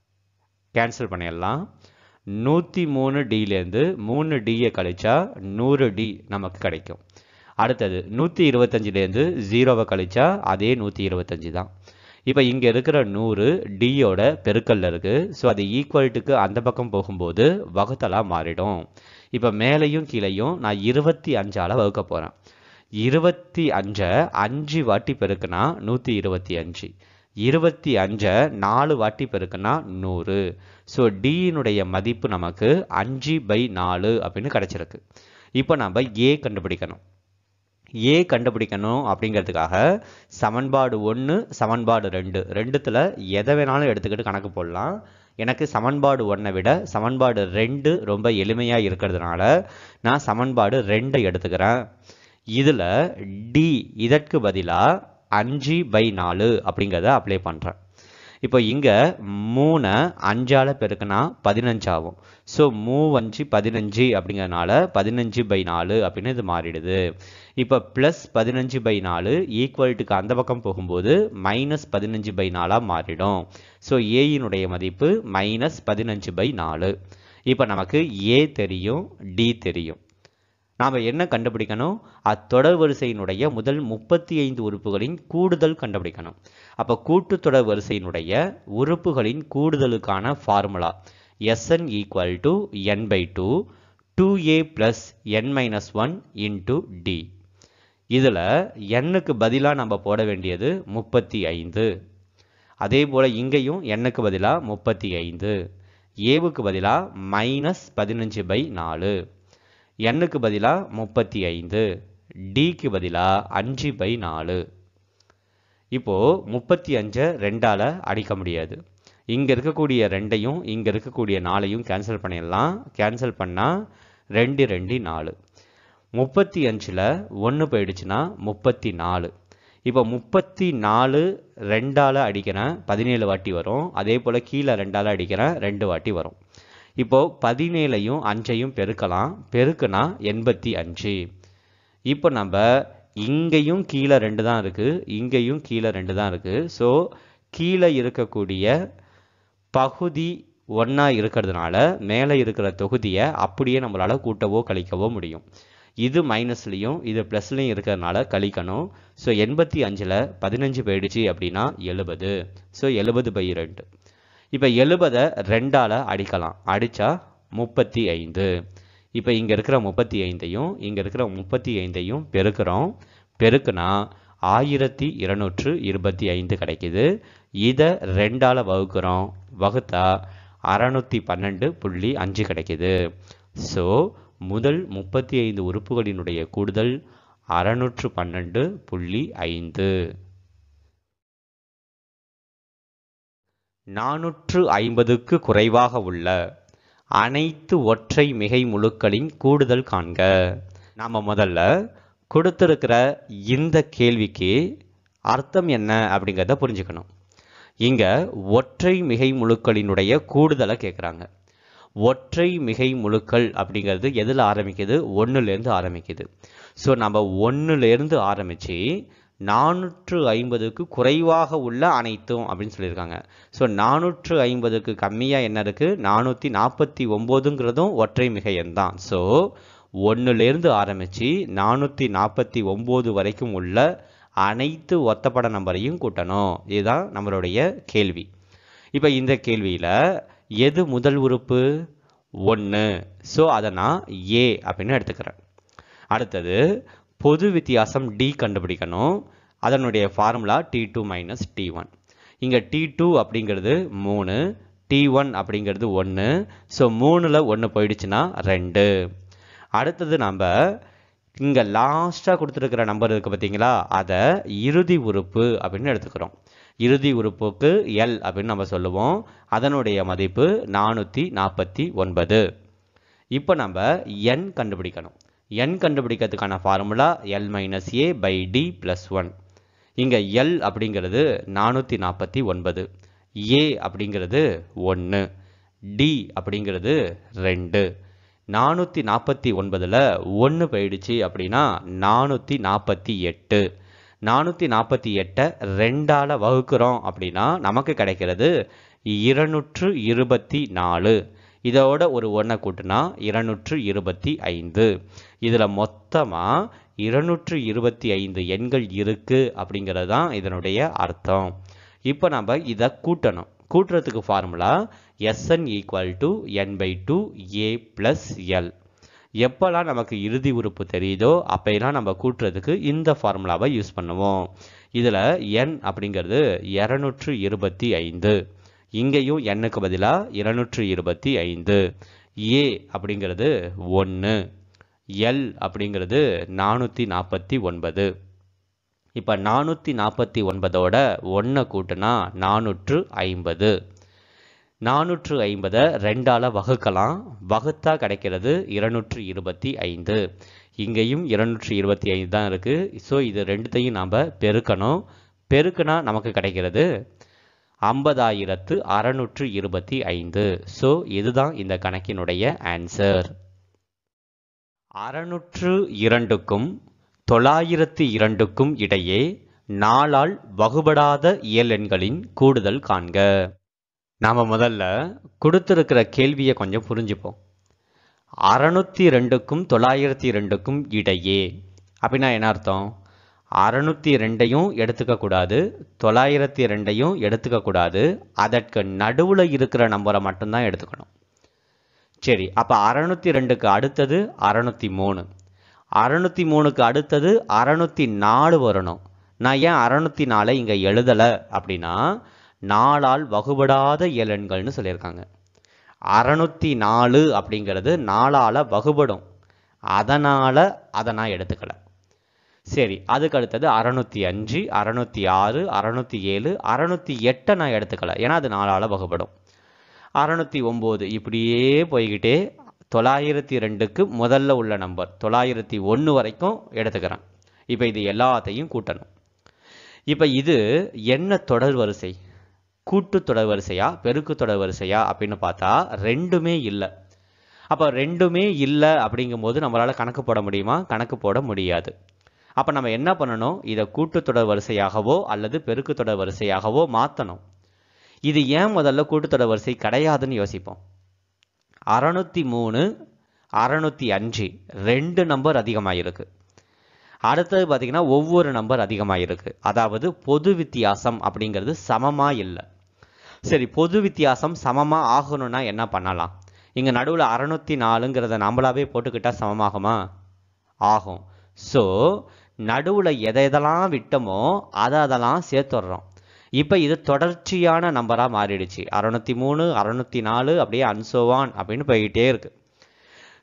கேன்சல் பண்ணிடலாம் நூற்றி மூணு டிலேருந்து மூணு டியை கழிச்சா நூறு டி நமக்கு கிடைக்கும் அடுத்தது நூற்றி இருபத்தஞ்சிலேருந்து ஜீரோவை கழிச்சா அதே நூற்றி இருபத்தஞ்சி தான் இப்போ இங்கே இருக்கிற நூறு டியோட பெருக்கல்ல இருக்குது ஸோ அது ஈக்குவல்ட்டுக்கு அந்த பக்கம் போகும்போது வகுத்தலாக மாறிடும் இப்போ மேலேயும் கீழேயும் நான் இருபத்தி அஞ்சால் வகுக்க போகிறேன் இருபத்தி அஞ்சை அஞ்சு வாட்டி பெருக்குனா நூற்றி இருபத்தி அஞ்சு இருபத்தி அஞ்சை நாலு வாட்டி பெருக்குனா நூறு ஸோ டியினுடைய மதிப்பு நமக்கு அஞ்சு பை நாலு அப்படின்னு கிடச்சிருக்கு இப்போ நம்ம ஏ கண்டுபிடிக்கணும் ஏ கண்டுபிடிக்கணும் அப்படிங்கிறதுக்காக சமன்பாடு ஒன்று சமன்பாடு ரெண்டு ரெண்டுத்தில் எதை வேணாலும் எடுத்துக்கிட்டு கணக்கு போடலாம் எனக்கு சமன்பாடு ஒன்றை விட சமன்பாடு ரெண்டு ரொம்ப எளிமையாக இருக்கிறதுனால நான் சமன்பாடு ரெண்டை எடுத்துக்கிறேன் இதில் டி இதற்கு பதிலாக அஞ்சு பை நாலு அப்படிங்கிறத அப்ளை பண்ணுறேன் இப்போ இங்கே மூணை அஞ்சால் பெருக்குனா பதினஞ்சு ஆகும் ஸோ மூவஞ்சு பதினஞ்சு அப்படிங்கிறதுனால பதினஞ்சு பை நாலு அப்படின்னு இது மாறிடுது இப்போ ப்ளஸ் பதினஞ்சு பை நாலு ஈக்குவல்ட்டுக்கு அந்த பக்கம் போகும்போது மைனஸ் பதினஞ்சு பை நாலாக மாறிடும் ஸோ ஏயினுடைய மதிப்பு மைனஸ் பதினஞ்சு பை நாலு இப்போ நமக்கு ஏ தெரியும் டி தெரியும் நாம் என்ன கண்டுபிடிக்கணும் அத்தொடர் வரிசையினுடைய முதல் முப்பத்தி ஐந்து உறுப்புகளின் கூடுதல் கண்டுபிடிக்கணும் அப்போ கூட்டுத்தொடர் வரிசையினுடைய உறுப்புகளின் கூடுதலுக்கான formula SN equal to N by two two A plus N minus one into d இதில் எண்ணுக்கு பதிலாக நம்ம போட வேண்டியது முப்பத்தி ஐந்து அதே போல் இங்கேயும் எண்ணுக்கு பதிலாக முப்பத்தி ஐந்து ஏவுக்கு பதிலாக மைனஸ் பதினஞ்சு பை நாலு எண்ணுக்கு பதிலாக முப்பத்தி ஐந்து டிக்கு பதிலாக அஞ்சு பை நாலு இப்போது முப்பத்தி அஞ்சை ரெண்டால் அடிக்க முடியாது இங்கே இருக்கக்கூடிய ரெண்டையும் இங்கே இருக்கக்கூடிய நாலையும் கேன்சல் பண்ணிடலாம் கேன்சல் பண்ணால் ரெண்டு ரெண்டு நாலு முப்பத்தி அஞ்சில் ஒன்று போயிடுச்சுன்னா முப்பத்தி நாலு இப்போ முப்பத்தி நாலு ரெண்டால் அடிக்கிறேன் பதினேழு வாட்டி வரும் அதே போல் கீழே ரெண்டால் அடிக்கிறேன் ரெண்டு வாட்டி வரும் இப்போது பதினேழையும் அஞ்சையும் பெருக்கலாம் பெருக்குனா எண்பத்தி அஞ்சு இப்போ நம்ம இங்கேயும் கீழே ரெண்டு தான் இருக்குது இங்கேயும் கீழே ரெண்டு தான் இருக்குது ஸோ கீழே இருக்கக்கூடிய பகுதி ஒன்றா இருக்கிறதுனால மேலே இருக்கிற தொகுதியை அப்படியே நம்மளால் கூட்டவோ கழிக்கவோ முடியும் இது மைனஸ்லேயும் இது ப்ளஸ்லையும் இருக்கிறதுனால கழிக்கணும் ஸோ எண்பத்தி அஞ்சில் பதினஞ்சு போயிடுச்சு அப்படின்னா எழுபது ஸோ எழுபது பை ரெண்டு இப்போ எழுபதை ரெண்டால் அடிக்கலாம் அடித்தா முப்பத்தி ஐந்து இப்போ இங்கே இருக்கிற முப்பத்தி ஐந்தையும் இங்கே இருக்கிற முப்பத்தி ஐந்தையும் பெருக்கிறோம் பெருக்குனா ஆயிரத்தி இருநூற்று இருபத்தி ஐந்து கிடைக்குது இதை ரெண்டால் வகுக்கிறோம் வகுத்தா அறநூற்றி பன்னெண்டு புள்ளி அஞ்சு கிடைக்குது ஸோ முதல் முப்பத்தி ஐந்து உறுப்புகளினுடைய கூடுதல் அறுநூற்று பன்னெண்டு புள்ளி ஐந்து நானூற்று ஐம்பதுக்கு குறைவாக உள்ள அனைத்து ஒற்றை மிகை முழுக்களின் கூடுதல் காண்க நாம முதல்ல கொடுத்திருக்கிற இந்த கேள்விக்கு அர்த்தம் என்ன அப்படிங்கிறத புரிஞ்சுக்கணும் இங்க ஒற்றை மிகை முழுக்களினுடைய கூடுதலை கேட்குறாங்க ஒற்றை மிகை முழுக்கள் அப்படிங்கிறது எதில் ஆரம்பிக்குது ஒன்றுலேருந்து ஆரம்பிக்குது ஸோ நம்ம ஒன்றுலேருந்து ஆரம்பித்து நானூற்று ஐம்பதுக்கு குறைவாக உள்ள அனைத்தும் அப்படின்னு சொல்லியிருக்காங்க ஸோ நானூற்று ஐம்பதுக்கு கம்மியாக என்ன இருக்குது நானூற்றி நாற்பத்தி ஒம்போதுங்கிறதும் ஒற்றை மிகை எண் தான் ஸோ ஒன்றுலேருந்து ஆரம்பித்து நானூற்றி நாற்பத்தி ஒம்பது வரைக்கும் உள்ள அனைத்து ஒத்தப்பட நம்பரையும் கூட்டணும் இதுதான் நம்மளுடைய கேள்வி இப்போ இந்த கேள்வியில் எது முதல் உறுப்பு ஒன்று ஸோ அதை நான் ஏ அப்படின்னு எடுத்துக்கிறேன் அடுத்தது பொது வித்தியாசம் டி கண்டுபிடிக்கணும் அதனுடைய formula D two minus D one இங்கே டி டூ அப்படிங்கிறது மூணு டி ஒன் அப்படிங்கிறது ஒன்று ஸோ மூணில் ஒன்று போயிடுச்சுன்னா ரெண்டு அடுத்தது நம்ம இங்கே லாஸ்ட்டாக கொடுத்துருக்கிற நம்பர் இருக்குது பார்த்தீங்களா அதை இறுதி உறுப்பு அப்படின்னு எடுத்துக்கிறோம் இறுதி உறுப்புக்கு எல் அப்படின்னு நம்ம சொல்லுவோம் அதனுடைய மதிப்பு நானூற்றி நாற்பத்தி ஒன்பது இப்போ நம்ம என் கண்டுபிடிக்கணும் என் கண்டுபிடிக்கிறதுக்கான formula L minus A by D plus one இங்கே எல் அப்படிங்கிறது நானூற்றி நாற்பத்தி ஒன்பது ஏ அப்படிங்கிறது ஒன்று டி அப்படிங்கிறது ரெண்டு நானூற்றி நாற்பத்தி ஒன்பதில் ஒன்று போயிடுச்சு அப்படின்னா நானூற்றி நாற்பத்தி எட்டு நானூற்றி நாற்பத்தி எட்டை ரெண்டால் வகுக்கிறோம் அப்படின்னா நமக்கு கிடைக்கிறது இருநூற்று இருபத்தி நாலு இதோட ஒரு ஒன்றை கூட்டினா இருநூற்று இருபத்தி ஐந்து இதில் மொத்தமாக இருநூற்று இருபத்தி ஐந்து எண்கள் இருக்குது அப்படிங்கிறது தான் இதனுடைய அர்த்தம் இப்போ நம்ம இதை கூட்டணும் கூட்டுறதுக்கு formula SN equal to N by two A plus l எப்போல்லாம் நமக்கு இறுதி உறுப்பு தெரியுதோ அப்போலாம் நம்ம கூட்டுறதுக்கு இந்த ஃபார்முலாவை யூஸ் பண்ணுவோம் இதில் என் அப்படிங்கிறது இரநூற்று இருபத்தி ஐந்து இங்கேயும் எண்ணுக்கு பதிலாக இருநூற்று இருபத்தி ஐந்து ஏ அப்படிங்கிறது ஒன்று எல் அப்படிங்கிறது நானூற்றி நாற்பத்தி ஒன்பது இப்போ நானூற்றி நாற்பத்தி ஒன்பதோட ஒன்றை கூட்டினா நானூற்று ஐம்பது நானூற்று ஐம்பதை ரெண்டால் வகுக்கலாம் வகுத்தா கிடைக்கிறது இருநூற்று இருபத்தி ஐந்து இங்கேயும் இருநூற்று இருபத்தி ஐந்து தான் இருக்குது ஸோ இது ரெண்டுத்தையும் நாம் பெருக்கணும் பெருக்குனா நமக்கு கிடைக்கிறது ஐம்பதாயிரத்து அறநூற்று இருபத்தி ஐந்து ஸோ இதுதான் இந்த கணக்கினுடைய ஆன்சர் அறநூற்று இரண்டுக்கும் தொள்ளாயிரத்து இரண்டுக்கும் இடையே நாளால் வகுபடாத இயலெண்களின் கூடுதல் காண்க நாம் முதல்ல கொடுத்துருக்கிற கேள்வியை கொஞ்சம் புரிஞ்சுப்போம் அறநூற்றி ரெண்டுக்கும் தொள்ளாயிரத்தி ரெண்டுக்கும் இடையே அப்படின்னா என்ன அர்த்தம் அறநூற்றி ரெண்டையும் எடுத்துக்க கூடாது தொள்ளாயிரத்தி ரெண்டையும் எடுத்துக்க கூடாது அதற்கு நடுவில் இருக்கிற நம்பரை மட்டும்தான் எடுத்துக்கணும் சரி அப்போ அறநூற்றி ரெண்டுக்கு அடுத்தது அறநூற்றி மூணு அறநூற்றி மூணுக்கு அடுத்தது அறநூற்றி நாலு வரணும் நான் ஏன் அறநூற்றி நாலை இங்கே எழுதலை அப்படின்னா நாலால் வகுபடாத இயலெண்கள்னு சொல்லியிருக்காங்க அறநூற்றி நாலு அப்படிங்கிறது நாலால் வகுபடும் அதனால் அதை நான் எடுத்துக்கல சரி அதுக்கு அடுத்தது அறநூற்றி அஞ்சு அறநூற்றி ஆறு அறநூற்றி ஏழு அறநூற்றி எட்டை நான் எடுத்துக்கல ஏன்னா அது நாலால் வகுபடும் அறநூற்றி ஒம்பது இப்படியே போய்கிட்டே தொள்ளாயிரத்தி ரெண்டுக்கு முதல்ல உள்ள நம்பர் தொள்ளாயிரத்தி ஒன்று வரைக்கும் எடுத்துக்கிறேன் இப்போ இது எல்லாத்தையும் கூட்டணும் இப்போ இது என்ன தொடர் வரிசை கூட்டு தொடர் வரிசையா பெருக்கு தொடர் வரிசையா அப்படின்னு பார்த்தா ரெண்டுமே இல்லை அப்போ ரெண்டுமே இல்லை அப்படிங்கும்போது நம்மளால் கணக்கு போட முடியுமா கணக்கு போட முடியாது அப்போ நம்ம என்ன பண்ணணும் இதை கூட்டுத்தொடர் வரிசையாகவோ அல்லது பெருக்கு தொடர் வரிசையாகவோ மாற்றணும் இது ஏன் முதல்ல கூட்டுத்தொடர் வரிசை கிடையாதுன்னு யோசிப்போம் அறநூற்றி மூணு அறநூற்றி அஞ்சு ரெண்டு நம்பர் அதிகமாக இருக்கு அடுத்தது பார்த்தீங்கன்னா ஒவ்வொரு நம்பர் அதிகமாக இருக்கு அதாவது பொது வித்தியாசம் அப்படிங்கிறது சமமாக இல்லை சரி பொது வித்தியாசம் சமமாக ஆகணும்னா என்ன பண்ணலாம் இங்கே நடுவில் அறநூற்றி நாலுங்கிறத நம்மளாவே போட்டுக்கிட்டா சமமாகுமா ஆகும் ஸோ நடுவில் எதை எதெல்லாம் விட்டோமோ அதை அதெல்லாம் சேர்த்துடுறோம் இப்போ இது தொடர்ச்சியான நம்பராக மாறிடுச்சு அறநூற்றி மூணு அறநூற்றி நாலு அப்படியே அன்சோவான் அப்படின்னு போய்கிட்டே இருக்கு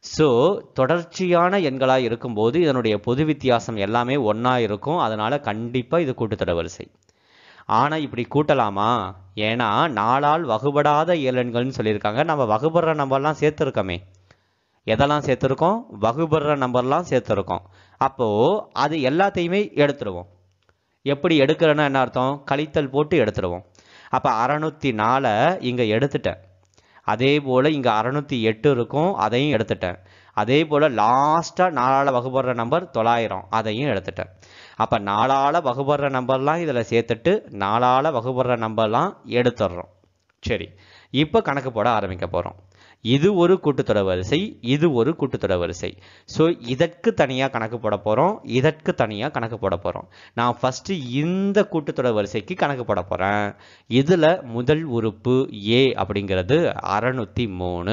ஸோ தொடர்ச்சியான எண்களாக இருக்கும்போது இதனுடைய பொது வித்தியாசம் எல்லாமே ஒன்றா இருக்கும் அதனால் கண்டிப்பாக இது கூட்டுத்தொடர் வரிசை ஆனால் இப்படி கூட்டலாமா ஏன்னா நாளால் வகுபடாத இயலெண்கள்னு சொல்லியிருக்காங்க நம்ம வகுபடுற நம்பர்லாம் சேர்த்துருக்கோமே எதெல்லாம் சேர்த்துருக்கோம் வகுபடுற நம்பர்லாம் சேர்த்துருக்கோம் அப்போது அது எல்லாத்தையுமே எடுத்துருவோம் எப்படி எடுக்கிறேன்னா என்ன அர்த்தம் கழித்தல் போட்டு எடுத்துருவோம் அப்போ அறநூற்றி நாலை இங்கே எடுத்துட்டேன் அதே போல் இங்கே அறநூற்றி எட்டு இருக்கும் அதையும் எடுத்துட்டேன் அதே போல் லாஸ்ட்டாக நாலால் வகுப்படுற நம்பர் தொள்ளாயிரம் அதையும் எடுத்துட்டேன் அப்போ நாலால் வகுப்படுற நம்பர்லாம் இதில் சேர்த்துட்டு நாலால் வகுப்படுற நம்பர்லாம் எடுத்துடுறோம் சரி இப்போ கணக்கு போட ஆரம்பிக்க போகிறோம் இது ஒரு கூட்டுத்தொடர் வரிசை இது ஒரு கூட்டுத்தொடர் வரிசை ஸோ இதற்கு தனியாக கணக்கு போட போகிறோம் இதற்கு தனியாக கணக்கு போட போகிறோம் நான் ஃபஸ்ட்டு இந்த கூட்டுத்தொடர் வரிசைக்கு கணக்கு போட போகிறேன் இதில் முதல் உறுப்பு ஏ அப்படிங்கிறது அறநூற்றி மூணு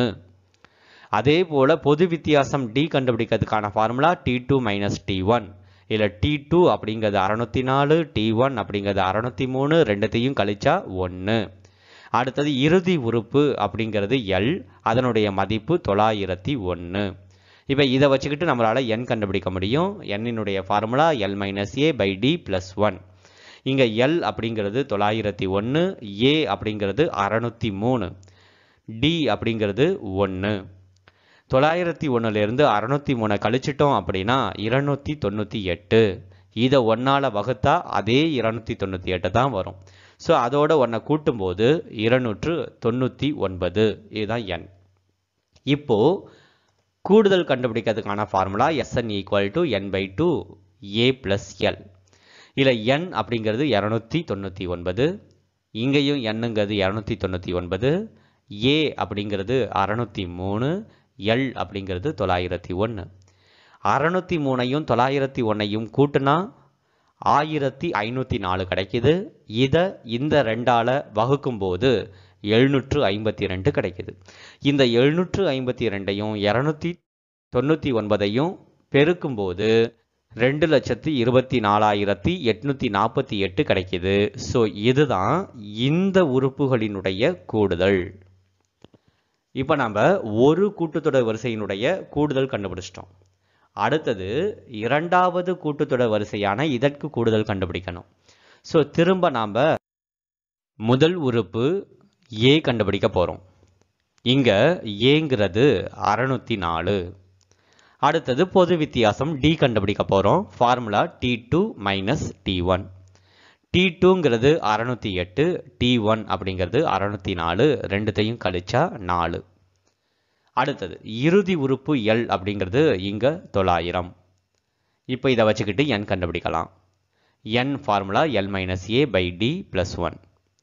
அதே போல் பொது வித்தியாசம் டி கண்டுபிடிக்கிறதுக்கான formula D two minus D one இல்லை டி டூ அப்படிங்கிறது அறநூற்றி நாலு டி ஒன் அப்படிங்கிறது அறநூற்றி மூணு ரெண்டுத்தையும் கழிச்சா ஒன்று அடுத்தது இறுதி உறுப்பு அப்படிங்கிறது எல் அதனுடைய மதிப்பு தொள்ளாயிரத்தி ஒன்று இப்போ இதை வச்சுக்கிட்டு நம்மளால் என் கண்டுபிடிக்க முடியும் எண்ணினுடைய formula L minus A by D plus one இங்கே எல் அப்படிங்கிறது தொள்ளாயிரத்தி ஒன்று ஏ அப்படிங்கிறது அறநூற்றி மூணு டி அப்படிங்கிறது ஒன்று தொள்ளாயிரத்தி ஒன்றுலேருந்து அறநூற்றி மூணை கழிச்சிட்டோம் அப்படின்னா இருநூற்றி தொண்ணூற்றி எட்டு இதை ஒன்றால் வகுத்தா அதே இருநூற்றி தொண்ணூற்றி எட்டு தான் வரும் ஸோ அதோட ஒன்றை கூட்டும்போது இருநூற்று தொண்ணூற்றி ஒன்பது இதுதான் என் இப்போ கூடுதல் கண்டுபிடிக்கிறதுக்கான formula SN equal to N by two A plus l இல்லை என் அப்படிங்கிறது இரநூத்தி தொண்ணூற்றி ஒன்பது இங்கேயும் எண்ணுங்கிறது இரநூத்தி தொண்ணூற்றி ஒன்பது ஏ அப்படிங்கிறது அறநூற்றி மூணு எல் அப்படிங்கிறது தொள்ளாயிரத்தி ஒன்று அறநூற்றி மூணையும் தொள்ளாயிரத்தி ஒன்றையும் கூட்டுனா ஆயிரத்தி ஐநூற்றி நாலு கிடைக்குது இதை இந்த ரெண்டால் வகுக்கும்போது எழுநூற்று ஐம்பத்தி ரெண்டு கிடைக்குது இந்த எழுநூற்று ஐம்பத்தி ரெண்டையும் இரநூத்தி தொண்ணூற்றி ஒன்பதையும் பெருக்கும்போது ரெண்டு லட்சத்தி இருபத்தி நாலாயிரத்தி எட்நூற்றி நாற்பத்தி எட்டு கிடைக்குது ஸோ இதுதான் இந்த உறுப்புகளினுடைய கூடுதல் இப்போ நம்ம ஒரு கூட்டுத்தொடர் வரிசையினுடைய கூடுதல் கண்டுபிடிச்சிட்டோம் அடுத்தது இரண்டாவது கூட்டுத்தொடர் வரிசையான இதற்கு கூடுதல் கண்டுபிடிக்கணும் ஸோ திரும்ப நாம் முதல் உறுப்பு ஏ கண்டுபிடிக்க போகிறோம் இங்கே ஏங்கிறது அறநூற்றி நாலு அடுத்தது பொது வித்தியாசம் டி கண்டுபிடிக்க போகிறோம் formula D two minus D one t டூங்கிறது அறநூற்றி எட்டு டி ஒன் அப்படிங்கிறது அறநூற்றி நாலு ரெண்டுத்தையும் கழிச்சா நாலு அடுத்தது இறுதி உறுப்பு எல் அப்படிங்கிறது இங்கே தொள்ளாயிரம் இப்போ இதை வச்சுக்கிட்டு என் கண்டுபிடிக்கலாம் n formula L minus A by D plus one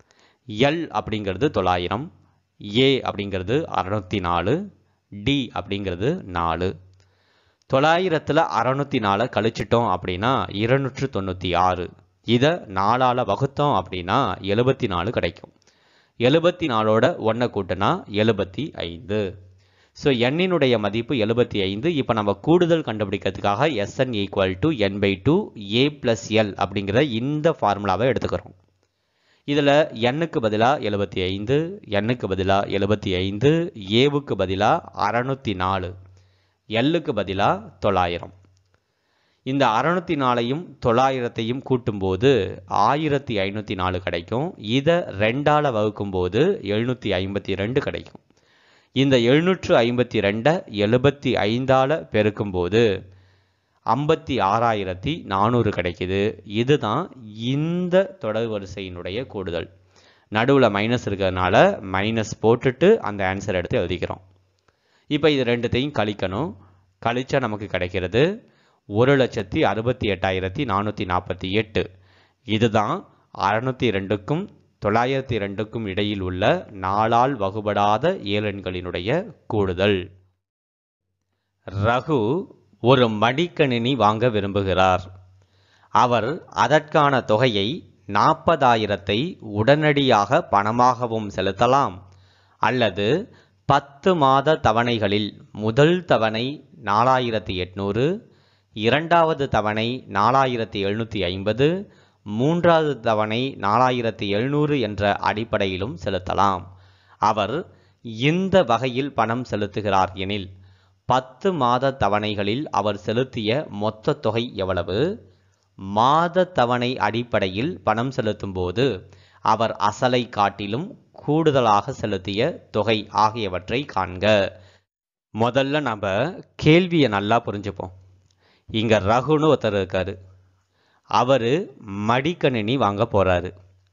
l அப்படிங்கிறது தொள்ளாயிரம் ஏ அப்படிங்கிறது அறநூற்றி நாலு டி அப்படிங்கிறது நாலு தொள்ளாயிரத்தில் அறநூற்றி நாலை கழிச்சிட்டோம் அப்படின்னா இருநூற்று தொண்ணூற்றி ஆறு இதை நாலால் வகுத்தோம் அப்படின்னா எழுபத்தி நாலு கிடைக்கும் எழுபத்தி நாலோட ஒன்றை கூட்டினா எழுபத்தி ஐந்து ஸோ எண்ணினுடைய மதிப்பு எழுபத்தி ஐந்து இப்போ நம்ம கூடுதல் கண்டுபிடிக்கிறதுக்காக s n equal to N by two A plus l அப்படிங்கிற இந்த ஃபார்முலாவை எடுத்துக்கிறோம் இதில் எண்ணுக்கு பதிலாக எழுபத்தி ஐந்து எண்ணுக்கு பதிலாக எழுபத்தி ஐந்து ஏவுக்கு பதிலாக அறநூற்றி நாலு எல்லுக்கு பதிலாக தொள்ளாயிரம் இந்த அறநூற்றி நாலையும் தொள்ளாயிரத்தையும் கூட்டும்போது ஆயிரத்தி ஐநூற்றி நாலு கிடைக்கும் இதை ரெண்டால் வகுக்கும்போது எழுநூற்றி ஐம்பத்தி ரெண்டு கிடைக்கும் இந்த எழுநூற்று ஐம்பத்தி ரெண்டை எழுபத்தி ஐந்தால் பெருக்கும்போது ஐம்பத்தி ஆறாயிரத்தி நானூறு கிடைக்குது இதுதான் இந்த தொடர் வரிசையினுடைய கூடுதல் நடுவில் மைனஸ் இருக்கிறதுனால மைனஸ் போட்டுட்டு அந்த ஆன்சர் எடுத்து எழுதிக்கிறோம் இப்போ இது ரெண்டுத்தையும் கழிக்கணும் கழிச்சா நமக்கு கிடைக்கிறது ஒரு லட்சத்தி அறுபத்தி எட்டாயிரத்தி நானூற்றி நாற்பத்தி எட்டு இதுதான் அறநூற்றி ரெண்டுக்கும் தொள்ளாயிரத்தி ரெண்டுக்கும் இடையில் உள்ள நாளால் வகுபடாத ஏழெண்களினுடைய கூடுதல் ரகு ஒரு மடிக்கணினி வாங்க விரும்புகிறார் அவர் அதற்கான தொகையை நாற்பதாயிரத்தை உடனடியாக பணமாகவும் செலுத்தலாம் அல்லது பத்து மாத தவணைகளில் முதல் தவணை நாலாயிரத்தி எட்நூறு இரண்டாவது தவணை நாலாயிரத்தி எழுநூற்றி ஐம்பது மூன்றாவது தவணை நாலாயிரத்தி எழுநூறு என்ற அடிப்படையிலும் செலுத்தலாம் அவர் இந்த வகையில் பணம் செலுத்துகிறார் எனில் பத்து மாத தவணைகளில் அவர் செலுத்திய மொத்த தொகை எவ்வளவு மாத தவணை அடிப்படையில் பணம் செலுத்தும் போது அவர் அசலை காட்டிலும் கூடுதலாக செலுத்திய தொகை ஆகியவற்றை காண்க முதல்ல நம்ம கேள்வியை நல்லா புரிஞ்சுப்போம் இங்க ரகுன்னு ஒருத்தர் இருக்காரு அவரு மடிக்கணினி வாங்க போறாரு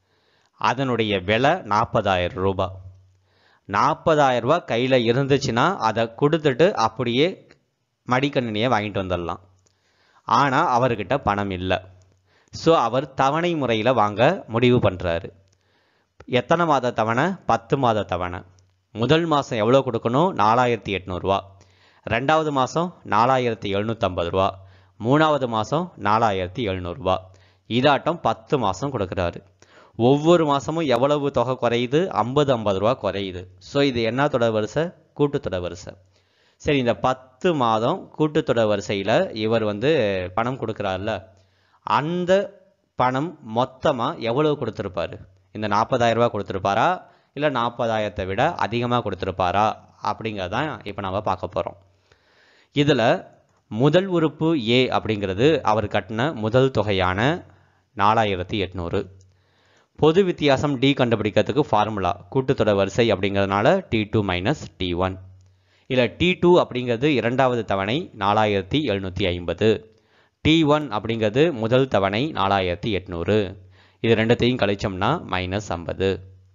அதனுடைய விலை நாற்பதாயிரம் ரூபாய் நாற்பதாயிரம் ரூபாய் கையில் இருந்துச்சுன்னா அதை கொடுத்துட்டு அப்படியே மடிக்கணினியை வாங்கிட்டு வந்துடலாம் ஆனால் அவர்கிட்ட பணம் இல்லை ஸோ அவர் தவணை முறையில் வாங்க முடிவு பண்ணுறாரு எத்தனை மாத தவணை பத்து மாத தவணை முதல் மாதம் எவ்வளோ கொடுக்கணும் நாலாயிரத்தி எட்நூறுரூவா ரெண்டாவது மாதம் நாலாயிரத்தி எழுநூற்றம்பது ரூபா மூணாவது மாதம் நாலாயிரத்தி எழுநூறுபா இதாட்டம் பத்து மாதம் கொடுக்குறாரு ஒவ்வொரு மாதமும் எவ்வளவு தொகை குறையுது ஐம்பது ஐம்பது ரூபா குறையுது ஸோ இது என்ன தொடர் வரிசை கூட்டுத்தொடர் வரிசை சரி இந்த பத்து மாதம் கூட்டுத்தொடர் வரிசையில் இவர் வந்து பணம் கொடுக்குறாருல அந்த பணம் மொத்தமாக எவ்வளவு கொடுத்துருப்பாரு இந்த நாற்பதாயிரம் ரூபாய் கொடுத்துருப்பாரா இல்லை நாற்பதாயிரத்தை விட அதிகமாக கொடுத்துருப்பாரா அப்படிங்கிறது தான் இப்போ நம்ம பார்க்க போகிறோம் இதில் முதல் உறுப்பு ஏ அப்படிங்கிறது அவர் கட்டின முதல் தொகையான நாலாயிரத்தி எட்நூறு பொது வித்தியாசம் டி கண்டுபிடிக்கிறதுக்கு ஃபார்முலா கூட்டுத்தொடர் வரிசை அப்படிங்கிறதுனால t two minus D one இல்லை டி டூ அப்படிங்கிறது இரண்டாவது தவணை நாலாயிரத்தி எழுநூற்றி ஐம்பது டி ஒன் அப்படிங்கிறது முதல் தவணை நாலாயிரத்தி எட்நூறு இது ரெண்டுத்தையும் கழிச்சோம்னா மைனஸ் ஐம்பது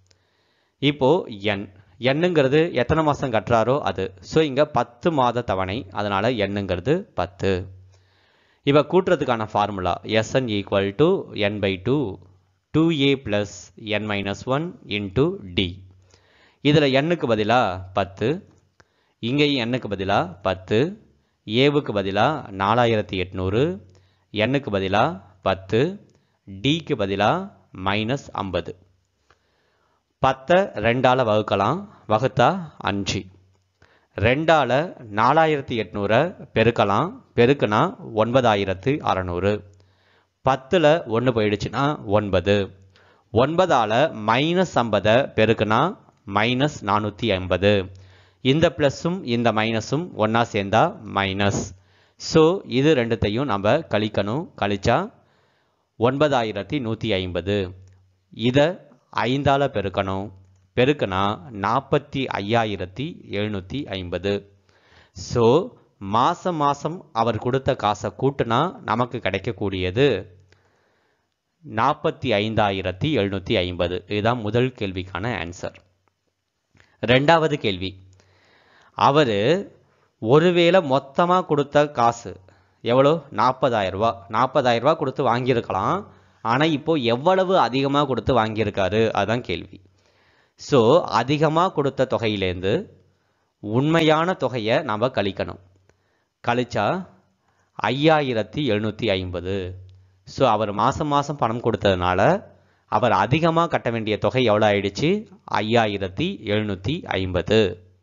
இப்போ என் எண்ணுங்கிறது எத்தனை மாதம் கட்டுறாரோ அது ஸோ இங்கே பத்து மாத தவணை அதனால் எண்ணுங்கிறது பத்து இப்போ கூட்டுறதுக்கான formula SN equal to N by two two A plus N minus one into D இதில் எண்ணுக்கு பதிலாக பத்து இங்கேயும் எண்ணுக்கு பதிலாக பத்து ஏவுக்கு பதிலாக நாலாயிரத்தி எட்நூறு எண்ணுக்கு பதிலாக பத்து டிக்கு பதிலாக மைனஸ் ஐம்பது பத்தை ரெண்டால் வகுக்கலாம் வகுத்தா அஞ்சு ரெண்டால் நாலாயிரத்தி எட்நூறை பெருக்கலாம் பெருக்குனா ஒன்பதாயிரத்து அறநூறு பத்தில் ஒன்று போயிடுச்சுன்னா ஒன்பது ஒன்பதால் மைனஸ் ஐம்பதை பெருக்குனா மைனஸ் நானூற்றி ஐம்பது இந்த ப்ளஸ்ஸும் இந்த மைனஸும் ஒன்றா சேர்ந்தா மைனஸ் ஸோ இது ரெண்டுத்தையும் நம்ம கழிக்கணும் கழிச்சா ஒன்பதாயிரத்தி நூற்றி ஐம்பது இதை ஐந்தால் பெருக்கணும் பெருக்குனா நாற்பத்தி ஐயாயிரத்தி எழுநூற்றி ஐம்பது ஸோ மாதம் மாதம் அவர் கொடுத்த காசை கூட்டுனா நமக்கு கிடைக்கக்கூடியது நாற்பத்தி ஐந்தாயிரத்தி எழுநூற்றி ஐம்பது இதுதான் முதல் கேள்விக்கான ஆன்சர் ரெண்டாவது கேள்வி அவர் ஒருவேளை மொத்தமாக கொடுத்த காசு எவ்வளோ நாற்பதாயிரம் ரூபா நாற்பதாயிரம் ரூபா கொடுத்து வாங்கியிருக்கலாம் ஆனால் இப்போ எவ்வளவு அதிகமாக கொடுத்து வாங்கியிருக்காரு அதுதான் கேள்வி ஸோ அதிகமாக கொடுத்த தொகையிலேருந்து உண்மையான தொகையை நம்ம கழிக்கணும் கழிச்சா ஐயாயிரத்தி எழுநூற்றி ஐம்பது ஸோ அவர் மாதம் மாதம் பணம் கொடுத்ததுனால அவர் அதிகமாக கட்ட வேண்டிய தொகை எவ்வளோ ஆயிடுச்சு ஐயாயிரத்தி எழுநூற்றி ஐம்பது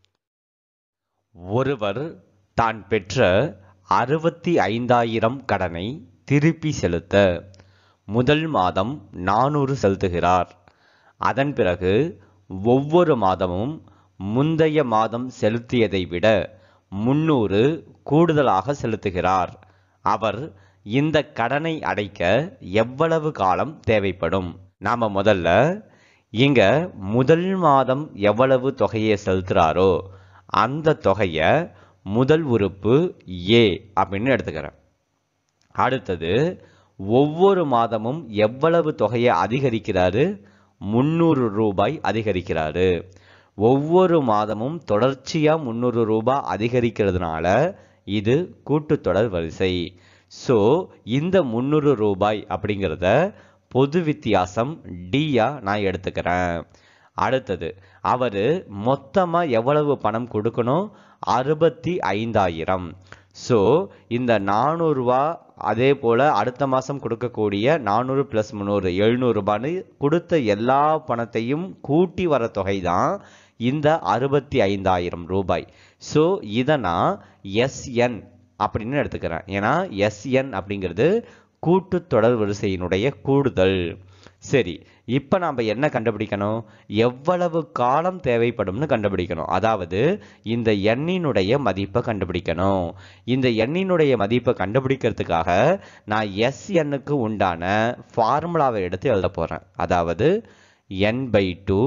ஒருவர் தான் பெற்ற அறுபத்தி ஐந்தாயிரம் கடனை திருப்பி செலுத்த முதல் மாதம் நானூறு செலுத்துகிறார் அதன் பிறகு ஒவ்வொரு மாதமும் முந்தைய மாதம் செலுத்தியதை விட முன்னூறு கூடுதலாக செலுத்துகிறார் அவர் இந்த கடனை அடைக்க எவ்வளவு காலம் தேவைப்படும் நாம முதல்ல இங்க முதல் மாதம் எவ்வளவு தொகையை செலுத்துறாரோ அந்த தொகையை முதல் உறுப்பு ஏ அப்படின்னு எடுத்துக்கிறேன் அடுத்தது ஒவ்வொரு மாதமும் எவ்வளவு தொகையை அதிகரிக்கிறாரு முந்நூறு ரூபாய் அதிகரிக்கிறாரு ஒவ்வொரு மாதமும் தொடர்ச்சியா முந்நூறு ரூபாய் அதிகரிக்கிறதுனால இது கூட்டுத்தொடர் வரிசை ஸோ இந்த முந்நூறு ரூபாய் அப்படிங்கிறத பொது வித்தியாசம் டியா நான் எடுத்துக்கிறேன் அடுத்தது அவர் மொத்தமாக எவ்வளவு பணம் கொடுக்கணும் அறுபத்தி ஐந்தாயிரம் ஸோ இந்த நானூறுரூவா அதே போல் அடுத்த மாதம் கொடுக்கக்கூடிய நானூறு ப்ளஸ் முந்நூறு எழுநூறுபான்னு கொடுத்த எல்லா பணத்தையும் கூட்டி வர தொகை தான் இந்த அறுபத்தி ஐந்தாயிரம் ரூபாய் ஸோ இதை நான் எஸ்என் அப்படின்னு எடுத்துக்கிறேன் ஏன்னா எஸ்என் அப்படிங்கிறது கூட்டுத்தொடர் வரிசையினுடைய கூடுதல் சரி இப்போ நாம் என்ன கண்டுபிடிக்கணும் எவ்வளவு காலம் தேவைப்படும்னு கண்டுபிடிக்கணும் அதாவது இந்த எண்ணினுடைய மதிப்பை கண்டுபிடிக்கணும் இந்த எண்ணினுடைய மதிப்பை கண்டுபிடிக்கிறதுக்காக நான் எஸ் எண்ணுக்கு உண்டான ஃபார்முலாவை எடுத்து எழுத போகிறேன் அதாவது n by two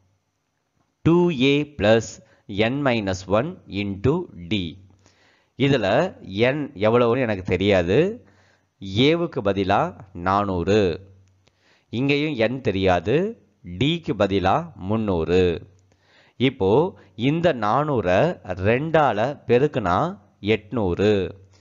two A plus N minus one into d இதில் என் எவ்வளவுன்னு எனக்கு தெரியாது ஏவுக்கு பதிலாக நானூறு இங்கேயும் என் தெரியாது டிக்கு பதிலாக முந்நூறு இப்போ இந்த நானூறை ரெண்டால் பெருக்குனா எட்நூறு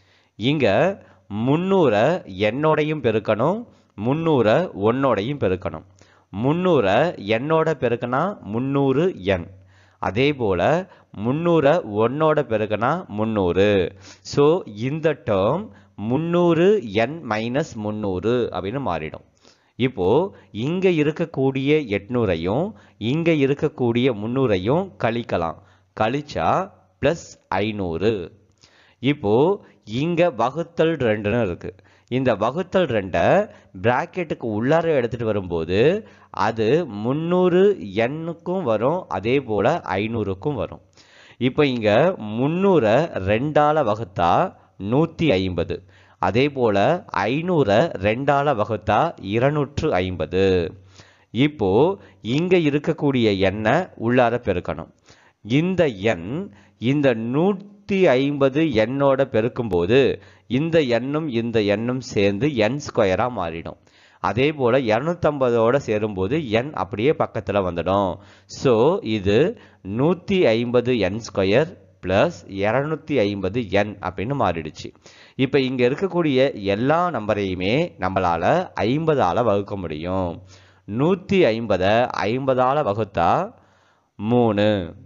இங்கே முந்நூறை என்னோடையும் பெருக்கணும் முந்நூறை ஒன்னோடையும் பெருக்கணும் முந்நூறை என்னோட பெருக்குனா முந்நூறு என் அதே போல் முந்நூறை ஒன்னோட பெருக்குனா முந்நூறு ஸோ இந்த டேர்ம் முந்நூறு என் மைனஸ் முந்நூறு அப்படின்னு மாறிடும் இப்போ இங்க இருக்கக்கூடிய எட்நூறையும் இங்க இருக்கக்கூடிய முந்நூறையும் கழிக்கலாம் கழிச்சா பிளஸ் ஐநூறு இப்போ இங்க வகுத்தல் ரெண்டுன்னு இருக்கு இந்த வகுத்தல் ரெண்டை பிராக்கெட்டுக்கு உள்ளார எடுத்துட்டு வரும்போது அது முந்நூறு எண்ணுக்கும் வரும் அதே போல ஐநூறுக்கும் வரும் இப்போ இங்க முந்நூறை ரெண்டால வகுத்தா நூற்றி ஐம்பது அதே போல ஐநூறை ரெண்டால வகுத்தா இருநூற்று ஐம்பது இப்போ இங்க இருக்கக்கூடிய எண்ணை உள்ளார பெருக்கணும் இந்த எண் இந்த நூற்றி ஐம்பது எண்ணோட பெருக்கும்போது இந்த எண்ணும் இந்த எண்ணும் சேர்ந்து என் ஸ்கொயராக மாறிடும் அதே போல் இரநூத்தம்பதோட சேரும்போது என் அப்படியே பக்கத்தில் வந்துடும் ஸோ இது நூற்றி ஐம்பது என் ஸ்கொயர் ப்ளஸ் இரநூத்தி ஐம்பது என் அப்படின்னு மாறிடுச்சு இப்போ இங்கே இருக்கக்கூடிய எல்லா நம்பரையுமே நம்மளால் ஐம்பதால் வகுக்க முடியும் நூற்றி ஐம்பதை ஐம்பதால் வகுத்தா மூணு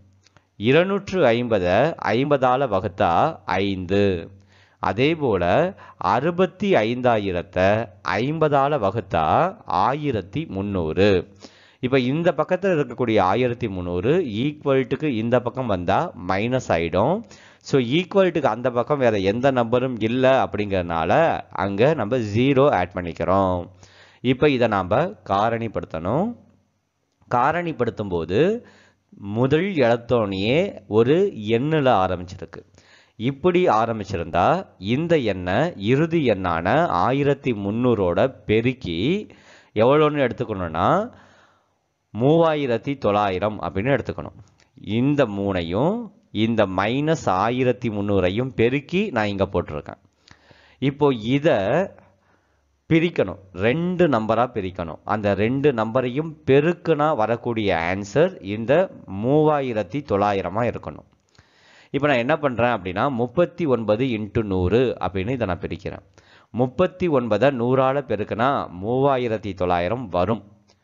இருநூற்று ஐம்பதை ஐம்பதால் வகுத்தா ஐந்து அதே போல் அறுபத்தி ஐந்தாயிரத்தை ஐம்பதால் வகுத்தா ஆயிரத்தி முந்நூறு இப்போ இந்த பக்கத்தில் இருக்கக்கூடிய ஆயிரத்தி முந்நூறு ஈக்குவல்ட்டுக்கு இந்த பக்கம் வந்தால் மைனஸ் ஆகிடும் ஸோ ஈக்குவல்ட்டுக்கு அந்த பக்கம் வேறு எந்த நம்பரும் இல்லை அப்படிங்கிறதுனால அங்கே நம்ம ஜீரோ ஆட் பண்ணிக்கிறோம் இப்போ இதை நாம் காரணிப்படுத்தணும் காரணிப்படுத்தும் போது முதல் எழுத்தோனையே ஒரு எண்ணில் ஆரம்பிச்சிருக்கு இப்படி ஆரம்பிச்சிருந்தா இந்த எண்ணை இறுதி எண்ணான ஆயிரத்தி முந்நூறோட பெருக்கி எவ்வளோன்னு எடுத்துக்கணும்னா மூவாயிரத்தி தொள்ளாயிரம் அப்படின்னு எடுத்துக்கணும் இந்த மூணையும் இந்த மைனஸ் ஆயிரத்தி முந்நூறையும் பெருக்கி நான் இங்கே போட்டிருக்கேன் இப்போ இதை பிரிக்கணும் ரெண்டு நம்பராக பிரிக்கணும் அந்த ரெண்டு நம்பரையும் பெருக்குனா வரக்கூடிய ஆன்சர் இந்த மூவாயிரத்தி தொள்ளாயிரமாக இருக்கணும் இப்போ நான் என்ன பண்ணுறேன் அப்படின்னா முப்பத்தி ஒன்பது இன்ட்டு நூறு அப்படின்னு இதை நான் பிரிக்கிறேன் முப்பத்தி ஒன்பதை நூறால் பெருக்குனா மூவாயிரத்தி தொள்ளாயிரம் வரும்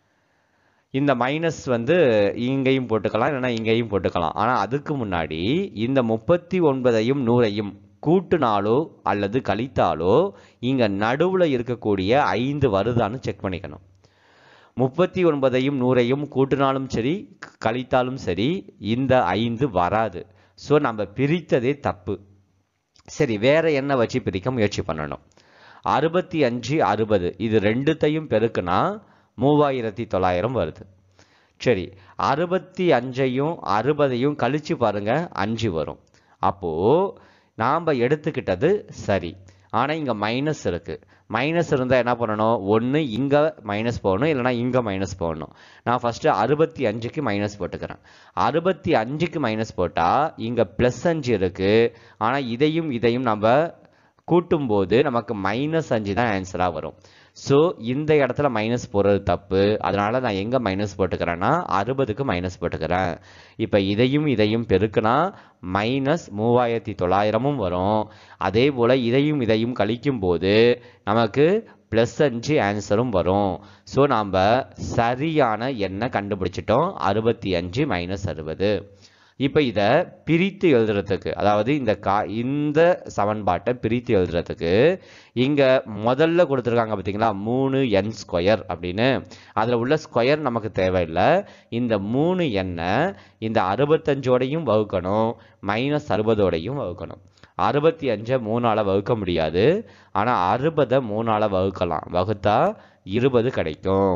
இந்த மைனஸ் வந்து இங்கேயும் போட்டுக்கலாம் இல்லைன்னா இங்கேயும் போட்டுக்கலாம் ஆனால் அதுக்கு முன்னாடி இந்த முப்பத்தி ஒன்பதையும் நூறையும் கூட்டுனாலோ அல்லது கழித்தாலோ இங்கே நடுவில் இருக்கக்கூடிய ஐந்து வருதான்னு செக் பண்ணிக்கணும் முப்பத்தி ஒன்பதையும் நூறையும் கூட்டினாலும் சரி கழித்தாலும் சரி இந்த ஐந்து வராது ஸோ நம்ம பிரித்ததே தப்பு சரி வேற என்ன வச்சு பிரிக்க முயற்சி பண்ணணும் அறுபத்தி அஞ்சு அறுபது இது ரெண்டுத்தையும் பெருக்குனா மூவாயிரத்தி தொள்ளாயிரம் வருது சரி அறுபத்தி அஞ்சையும் அறுபதையும் கழிச்சு பாருங்க அஞ்சு வரும் அப்போ நாம் எடுத்துக்கிட்டது சரி ஆனால் இங்கே மைனஸ் இருக்கு மைனஸ் இருந்தால் என்ன பண்ணணும் ஒன்று இங்கே மைனஸ் போகணும் இல்லைனா இங்கே மைனஸ் போடணும் நான் ஃபஸ்ட்டு அறுபத்தி அஞ்சுக்கு மைனஸ் போட்டுக்கிறேன் அறுபத்தி அஞ்சுக்கு மைனஸ் போட்டால் இங்கே ப்ளஸ் அஞ்சு இருக்குது ஆனால் இதையும் இதையும் நம்ம கூட்டும்போது நமக்கு மைனஸ் அஞ்சு தான் ஆன்சராக வரும் ஸோ இந்த இடத்துல மைனஸ் போடுறது தப்பு அதனால நான் எங்கே மைனஸ் போட்டுக்கிறேன்னா அறுபதுக்கு மைனஸ் போட்டுக்கிறேன் இப்போ இதையும் இதையும் பெருக்குனா மைனஸ் மூவாயிரத்தி தொள்ளாயிரமும் வரும் அதே போல் இதையும் இதையும் கழிக்கும் போது நமக்கு ப்ளஸ் அஞ்சு ஆன்சரும் வரும் ஸோ நாம் சரியான எண்ணை கண்டுபிடிச்சிட்டோம் அறுபத்தி அஞ்சு மைனஸ் அறுபது இப்போ இதை பிரித்து எழுதுறதுக்கு அதாவது இந்த கா இந்த சமன்பாட்டை பிரித்து எழுதுறதுக்கு இங்கே முதல்ல கொடுத்துருக்காங்க பார்த்தீங்களா மூணு என் ஸ்கொயர் அப்படின்னு அதில் உள்ள ஸ்கொயர் நமக்கு தேவையில்லை இந்த மூணு எண்ணை இந்த அறுபத்தஞ்சோடையும் வகுக்கணும் மைனஸ் அறுபதோடையும் வகுக்கணும் அறுபத்தி அஞ்சை மூணால் வகுக்க முடியாது ஆனால் அறுபதை மூணால் வகுக்கலாம் வகுத்தா இருபது கிடைக்கும்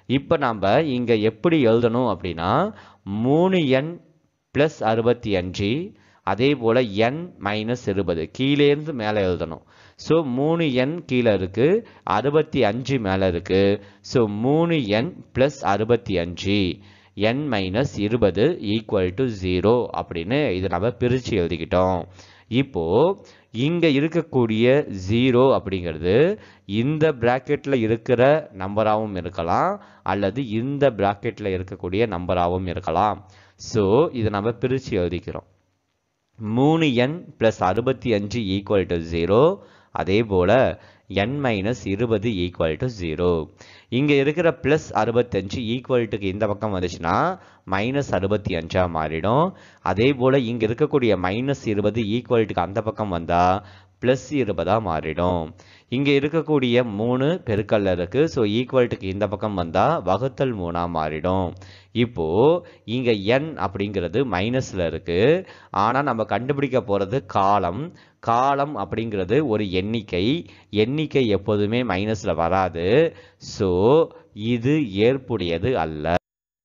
இப்போ நாம் இங்கே எப்படி எழுதணும் அப்படின்னா மூணு என் ப்ளஸ் அறுபத்தி அஞ்சு அதே போல் என் மைனஸ் இருபது கீழேருந்து மேலே எழுதணும் ஸோ மூணு என் கீழே இருக்குது அறுபத்தி அஞ்சு மேலே இருக்குது ஸோ மூணு என் ப்ளஸ் அறுபத்தி அஞ்சு என் மைனஸ் இருபது ஈக்குவல் டு ஜீரோ அப்படின்னு இதை நம்ம பிரித்து எழுதிக்கிட்டோம் இப்போது இங்கே இருக்கக்கூடிய ஜீரோ அப்படிங்கிறது இந்த ப்ராக்கெட்டில் இருக்கிற நம்பராகவும் இருக்கலாம் அல்லது இந்த ப்ராக்கெட்டில் இருக்கக்கூடிய நம்பராகவும் இருக்கலாம் ஸோ இதை நம்ம பிரித்து எழுதிக்கிறோம் மூணு என் ப்ளஸ் அறுபத்தி அஞ்சு ஈக்குவல் டு ஜீரோ அதே போல் என் மைனஸ் இருபது ஈக்குவல் டு ஜீரோ இங்கே இருக்கிற ப்ளஸ் அறுபத்தஞ்சு ஈக்குவல்ட்டுக்கு இந்த பக்கம் வந்துச்சுன்னா மைனஸ் அறுபத்தி அஞ்சாக மாறிடும் அதே போல் இங்கே இருக்கக்கூடிய மைனஸ் இருபது ஈக்குவல்ட்டுக்கு அந்த பக்கம் வந்தால் ப்ளஸ் இருபதாக மாறிடும் இங்கே இருக்கக்கூடிய மூணு பெருக்கல்ல இருக்குது ஸோ ஈக்குவல்ட்டுக்கு இந்த பக்கம் வந்தால் வகுத்தல் மூணாக மாறிடும் இப்போது இங்கே என் அப்படிங்கிறது மைனஸில் இருக்குது ஆனால் நம்ம கண்டுபிடிக்க போகிறது காலம் காலம் அப்படிங்கிறது ஒரு எண்ணிக்கை எண்ணிக்கை எப்போதுமே மைனஸில் வராது ஸோ இது ஏற்புடையது அல்ல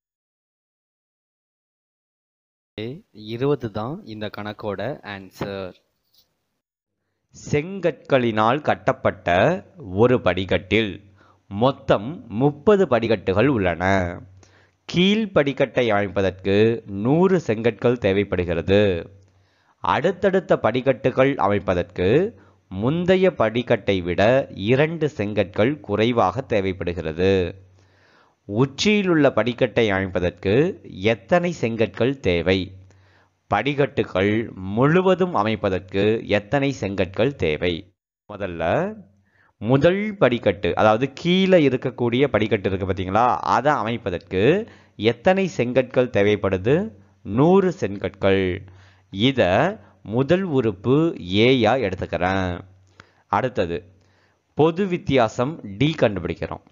இருபது தான் இந்த கணக்கோட ஆன்சர் செங்கற்களினால் கட்டப்பட்ட ஒரு படிக்கட்டில் மொத்தம் முப்பது படிக்கட்டுகள் உள்ளன கீழ் படிக்கட்டை அமைப்பதற்கு நூறு செங்கற்கள் தேவைப்படுகிறது அடுத்தடுத்த படிக்கட்டுகள் அமைப்பதற்கு முந்தைய படிக்கட்டை விட இரண்டு செங்கற்கள் குறைவாக தேவைப்படுகிறது உச்சியிலுள்ள படிக்கட்டை அமைப்பதற்கு எத்தனை செங்கற்கள் தேவை படிக்கட்டுகள் முழுவதும் அமைப்பதற்கு எத்தனை செங்கற்கள் தேவை முதல்ல முதல் படிக்கட்டு அதாவது கீழே இருக்கக்கூடிய படிக்கட்டு இருக்கு பார்த்தீங்களா அதை அமைப்பதற்கு எத்தனை செங்கற்கள் தேவைப்படுது நூறு செங்கற்கள் இதை முதல் உறுப்பு ஏயா எடுத்துக்கிறேன் அடுத்தது பொது வித்தியாசம் டி கண்டுபிடிக்கிறோம்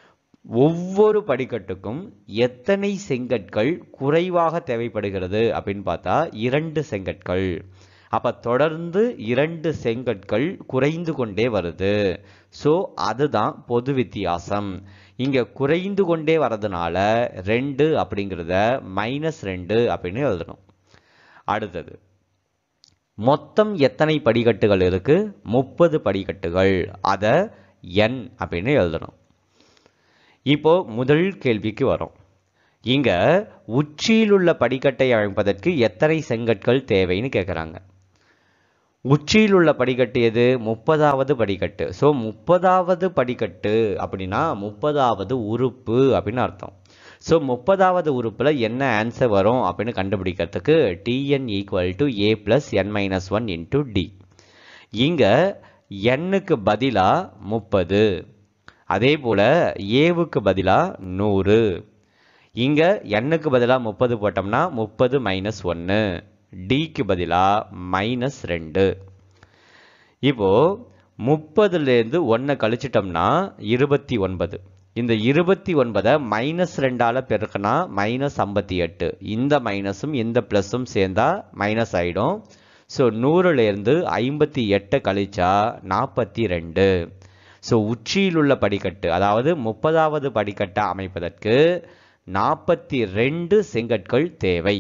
ஒவ்வொரு படிக்கட்டுக்கும் எத்தனை செங்கற்கள் குறைவாக தேவைப்படுகிறது அப்படின்னு பார்த்தா இரண்டு செங்கற்கள் அப்போ தொடர்ந்து இரண்டு செங்கற்கள் குறைந்து கொண்டே வருது ஸோ அதுதான் பொது வித்தியாசம் இங்கே குறைந்து கொண்டே வரதுனால ரெண்டு அப்படிங்கிறத மைனஸ் ரெண்டு அப்படின்னு எழுதணும் அடுத்தது மொத்தம் எத்தனை படிக்கட்டுகள் இருக்கு முப்பது படிக்கட்டுகள் அதை என் அப்படின்னு எழுதணும் இப்போ முதல் கேள்விக்கு வரும் இங்க உச்சியில் உள்ள படிக்கட்டை அமைப்பதற்கு எத்தனை செங்கற்கள் தேவைன்னு கேட்குறாங்க உச்சியில் உள்ள படிக்கட்டு எது முப்பதாவது படிக்கட்டு ஸோ முப்பதாவது படிக்கட்டு அப்படின்னா முப்பதாவது உறுப்பு அப்படின்னு அர்த்தம் ஸோ முப்பதாவது உறுப்பில் என்ன ஆன்சர் வரும் அப்படின்னு கண்டுபிடிக்கிறதுக்கு t n equal to a plus N minus one into d இங்கே எண்ணுக்கு பதிலாக முப்பது அதே போல் ஏவுக்கு பதிலாக நூறு இங்கே எண்ணுக்கு பதிலாக முப்பது போட்டோம்னா முப்பது மைனஸ் ஒன்று டிக்கு பதிலாக மைனஸ் ரெண்டு இப்போது முப்பதுலேருந்து ஒன்றை கழிச்சிட்டோம்னா இருபத்தி ஒன்பது இந்த இருபத்தி ஒன்பதை மைனஸ் ரெண்டால் பெருக்கினா மைனஸ் ஐம்பத்தி எட்டு இந்த மைனஸும் இந்த ப்ளஸும் சேர்ந்தா மைனஸ் ஆகிடும் ஸோ நூறுலேருந்து ஐம்பத்தி எட்டை கழிச்சா நாற்பத்தி ரெண்டு ஸோ உச்சியில் உள்ள படிக்கட்டு அதாவது முப்பதாவது படிக்கட்டை அமைப்பதற்கு நாற்பத்தி ரெண்டு செங்கற்கள் தேவை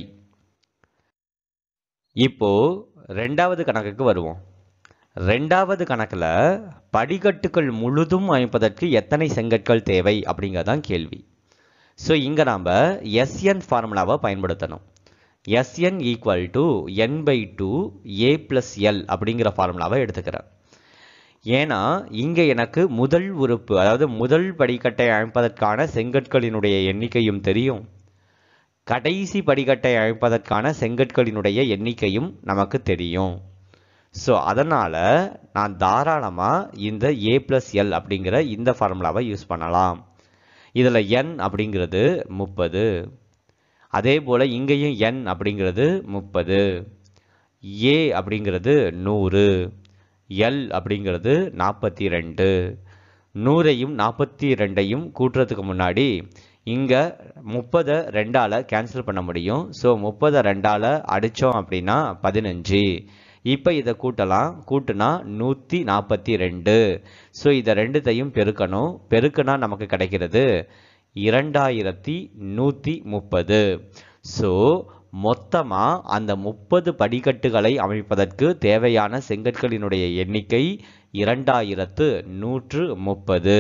இப்போ ரெண்டாவது கணக்குக்கு வருவோம் ரெண்டாவது கணக்கில் படிக்கட்டுகள் முழுதும் அமைப்பதற்கு எத்தனை செங்கற்கள் தேவை அப்படிங்கிறதான் கேள்வி ஸோ இங்கே நாம் எஸ்என் ஃபார்முலாவை பயன்படுத்தணும் s n equal to N by two A plus l அப்படிங்கிற ஃபார்முலாவை எடுத்துக்கிறேன் ஏன்னா இங்கே எனக்கு முதல் உறுப்பு அதாவது முதல் படிக்கட்டை அமைப்பதற்கான செங்கற்களினுடைய எண்ணிக்கையும் தெரியும் கடைசி படிக்கட்டை அமைப்பதற்கான செங்கற்களினுடைய எண்ணிக்கையும் நமக்கு தெரியும் ஸோ அதனால் நான் தாராளமாக இந்த ஏ ப்ளஸ் எல் அப்படிங்கிற இந்த ஃபார்முலாவை யூஸ் பண்ணலாம் இதில் என் அப்படிங்கிறது முப்பது அதே போல் இங்கேயும் என் அப்படிங்கிறது முப்பது ஏ அப்படிங்கிறது நூறு எல் அப்படிங்கிறது நாற்பத்தி ரெண்டு நூறையும் நாற்பத்தி ரெண்டையும் கூட்டுறதுக்கு முன்னாடி இங்கே முப்பதை ரெண்டால் கேன்சல் பண்ண முடியும் ஸோ முப்பதை ரெண்டால் அடித்தோம் அப்படின்னா பதினஞ்சு இப்போ இதை கூட்டலாம் கூட்டுனா நூற்றி நாற்பத்தி ரெண்டு ஸோ இதை ரெண்டுத்தையும் பெருக்கணும் பெருக்குனா நமக்கு கிடைக்கிறது இரண்டாயிரத்தி நூற்றி முப்பது ஸோ மொத்தமாக அந்த முப்பது படிக்கட்டுகளை அமைப்பதற்கு தேவையான செங்கற்களினுடைய எண்ணிக்கை இரண்டாயிரத்து நூற்று முப்பது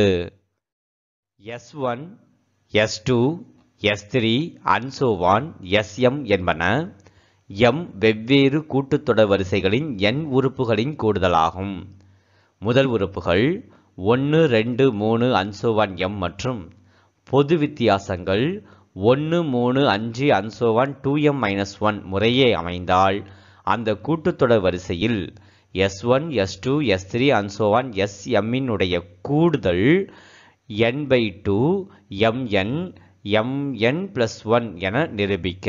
s one S two S three and so on s m என்பன எம் வெவ்வேறு கூட்டுத்தொடர் வரிசைகளின் எண் உறுப்புகளின் கூடுதலாகும் முதல் உறுப்புகள் ஒன்று ரெண்டு மூணு அன்சோவான் எம் மற்றும் பொது வித்தியாசங்கள் ஒன்று மூணு அஞ்சு and so on two m minus one முறையே அமைந்தால் அந்த கூட்டுத்தொடர் வரிசையில் s one S two S three and so on s எம்மினுடைய கூடுதல் n by two m n m n plus one என நிரூபிக்க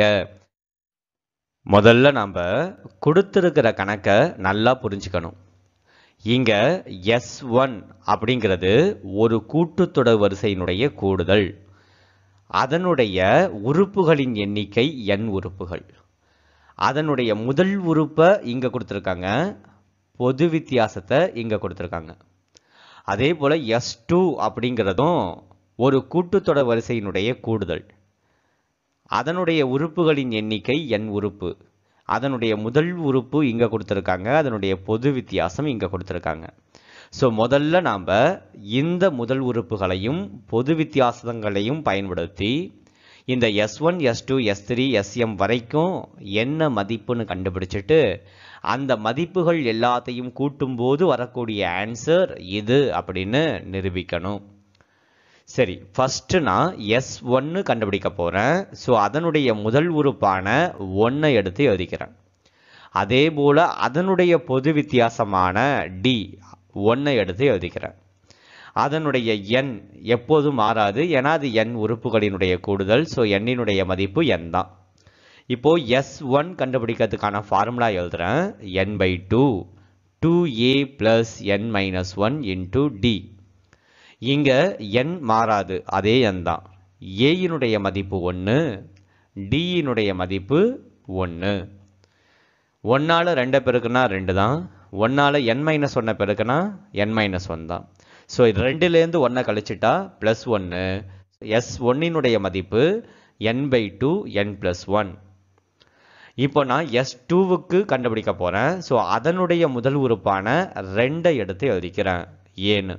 முதல்ல நாம் கொடுத்துருக்கிற கணக்கை நல்லா புரிஞ்சுக்கணும் இங்க எஸ் ஒன் அப்படிங்கிறது ஒரு கூட்டுத்தொடர் வரிசையினுடைய கூடுதல் அதனுடைய உறுப்புகளின் எண்ணிக்கை எண் உறுப்புகள் அதனுடைய முதல் உறுப்பை இங்க கொடுத்துருக்காங்க பொது வித்தியாசத்தை இங்க கொடுத்துருக்காங்க அதே போல எஸ் டூ அப்படிங்கிறதும் ஒரு கூட்டுத்தொடர் வரிசையினுடைய கூடுதல் அதனுடைய உறுப்புகளின் எண்ணிக்கை எண் உறுப்பு அதனுடைய முதல் உறுப்பு இங்க கொடுத்துருக்காங்க அதனுடைய பொது வித்தியாசம் இங்க கொடுத்துருக்காங்க ஸோ முதல்ல நாம் இந்த முதல் உறுப்புகளையும் பொது வித்தியாசங்களையும் பயன்படுத்தி இந்த s one S two S three s m வரைக்கும் என்ன மதிப்புன்னு கண்டுபிடிச்சிட்டு அந்த மதிப்புகள் எல்லாத்தையும் கூட்டும்போது வரக்கூடிய ஆன்சர் இது அப்படின்னு நிரூபிக்கணும் சரி ஃபஸ்ட்டு நான் எஸ் ஒன்று கண்டுபிடிக்க போகிறேன் ஸோ அதனுடைய முதல் உறுப்பான ஒன்றை எடுத்து எழுதிக்கிறேன் அதே போல் அதனுடைய பொது வித்தியாசமான டி ஒன்றை எடுத்து எழுதிக்கிறேன் அதனுடைய எண் எப்போதும் மாறாது ஏன்னா அது எண் உறுப்புகளினுடைய கூடுதல் ஸோ எண்ணினுடைய மதிப்பு எண் தான் இப்போ எஸ் ஒன் கண்டுபிடிக்கிறதுக்கான ஃபார்முலா எழுதுறேன் n by two two A plus n minus one into d இங்க எண் மாறாது அதே எண் தான் ஏயினுடைய மதிப்பு ஒன்று டியினுடைய மதிப்பு ஒன்று ஒன்னால் ரெண்டை பெருக்குனா ரெண்டு தான் ஒன்னால் என் மைனஸ் ஒன்றை பெருக்குனா என் மைனஸ் ஒன் தான் ஸோ ரெண்டுலேருந்து ஒன்றை கழிச்சிட்டா ப்ளஸ் ஒன்று எஸ் ஒன்னினுடைய மதிப்பு n by two n plus one இப்போ நான் எஸ் டூவுக்கு கண்டுபிடிக்க போகிறேன் ஸோ அதனுடைய முதல் உறுப்பான ரெண்டை எடுத்து எழுதிக்கிறேன் ஏன்னு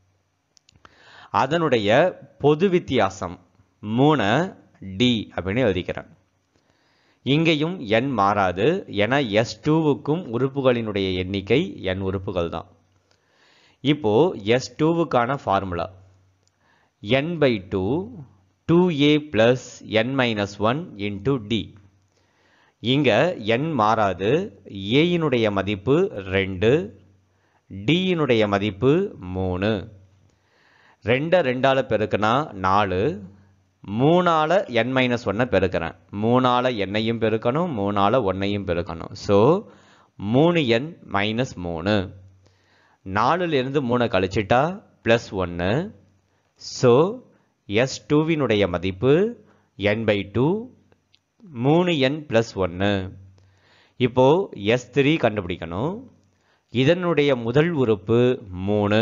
அதனுடைய பொது வித்தியாசம் மூணு டி அப்படின்னு எழுதிக்கிறேன் இங்கேயும் எண் மாறாது ஏன்னா எஸ் டூவுக்கும் உறுப்புகளினுடைய எண்ணிக்கை என் உறுப்புகள் தான் இப்போ எஸ் டூவுக்கான ஃபார்முலா n by two two A plus n minus one into d இங்க எண் மாறாது ஏயினுடைய மதிப்பு ரெண்டு டியினுடைய மதிப்பு மூணு ரெண்டை ரெண்டால பெருக்குனா நாலு மூணால என் மைனஸ் ஒன்னை பெருக்கிறேன் மூணால எண்ணையும் பெருக்கணும் மூணால ஒன்னையும் பெருக்கணும் ஸோ மூணு எண் மைனஸ் மூணு நாலுலேருந்து மூணை கழிச்சிட்டா ப்ளஸ் ஒன்று ஸோ எஸ் டூவினுடைய மதிப்பு என் பை டூ மூணு என் ப்ளஸ் ஒன்று இப்போ எஸ் த்ரீ கண்டுபிடிக்கணும் இதனுடைய முதல் உறுப்பு மூணு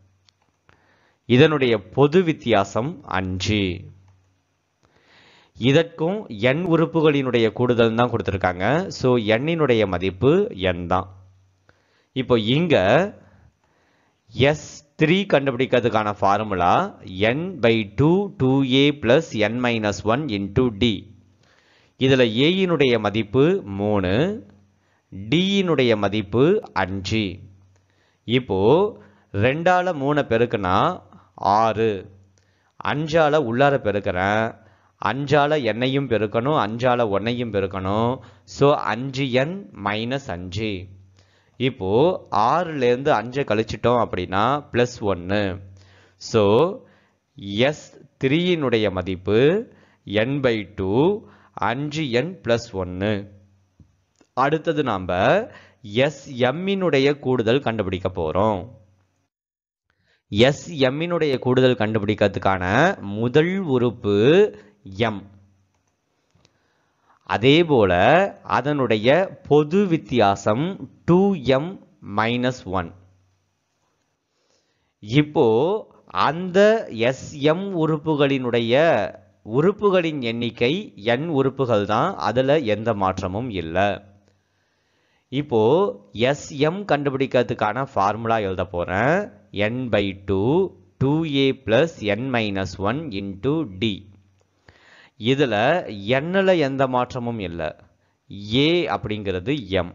இதனுடைய பொது வித்தியாசம் அஞ்சு இதற்கும் எண் உறுப்புகளினுடைய கூடுதல் தான் கொடுத்துருக்காங்க ஸோ எண்ணினுடைய மதிப்பு எண் தான் இப்போ இங்க எஸ் த்ரீ கண்டுபிடிக்கிறதுக்கான formula n by two two A plus n minus one into d இதில் ஏயினுடைய மதிப்பு மூணு டியினுடைய மதிப்பு அஞ்சு இப்போ ரெண்டால மூணை பெருக்குனா ஆறு அஞ்சால உள்ளார பெருக்கிறேன் அஞ்சால எண்ணையும் பெருக்கணும் அஞ்சால ஒன்னையும் பெருக்கணும் ஸோ அஞ்சு எண் மைனஸ் அஞ்சு இப்போ ஆறுலேருந்து அஞ்சை கழிச்சிட்டோம் அப்படின்னா ப்ளஸ் ஒன்று ஸோ எஸ் த்ரீயினுடைய மதிப்பு என் பை டூ அஞ்சு என் ப்ளஸ் ஒன்று அடுத்தது நாம் எஸ் எம்மினுடைய கூடுதல் கண்டுபிடிக்க போகிறோம் எஸ் எம்மினுடைய கூடுதல் கண்டுபிடிக்கிறதுக்கான முதல் உறுப்பு எம் அதே போல அதனுடைய பொது வித்தியாசம் டூ எம் மைனஸ் ஒன் இப்போ அந்த எஸ்எம் உறுப்புகளினுடைய உறுப்புகளின் எண்ணிக்கை n உறுப்புகள் தான் அதில் எந்த மாற்றமும் இல்லை இப்போ எஸ்எம் கண்டுபிடிக்கிறதுக்கான ஃபார்முலா எழுத போகிறேன் n by two two A plus N minus one into d இதில் எண்ணில் எந்த மாற்றமும் இல்லை ஏ அப்படிங்கிறது எம்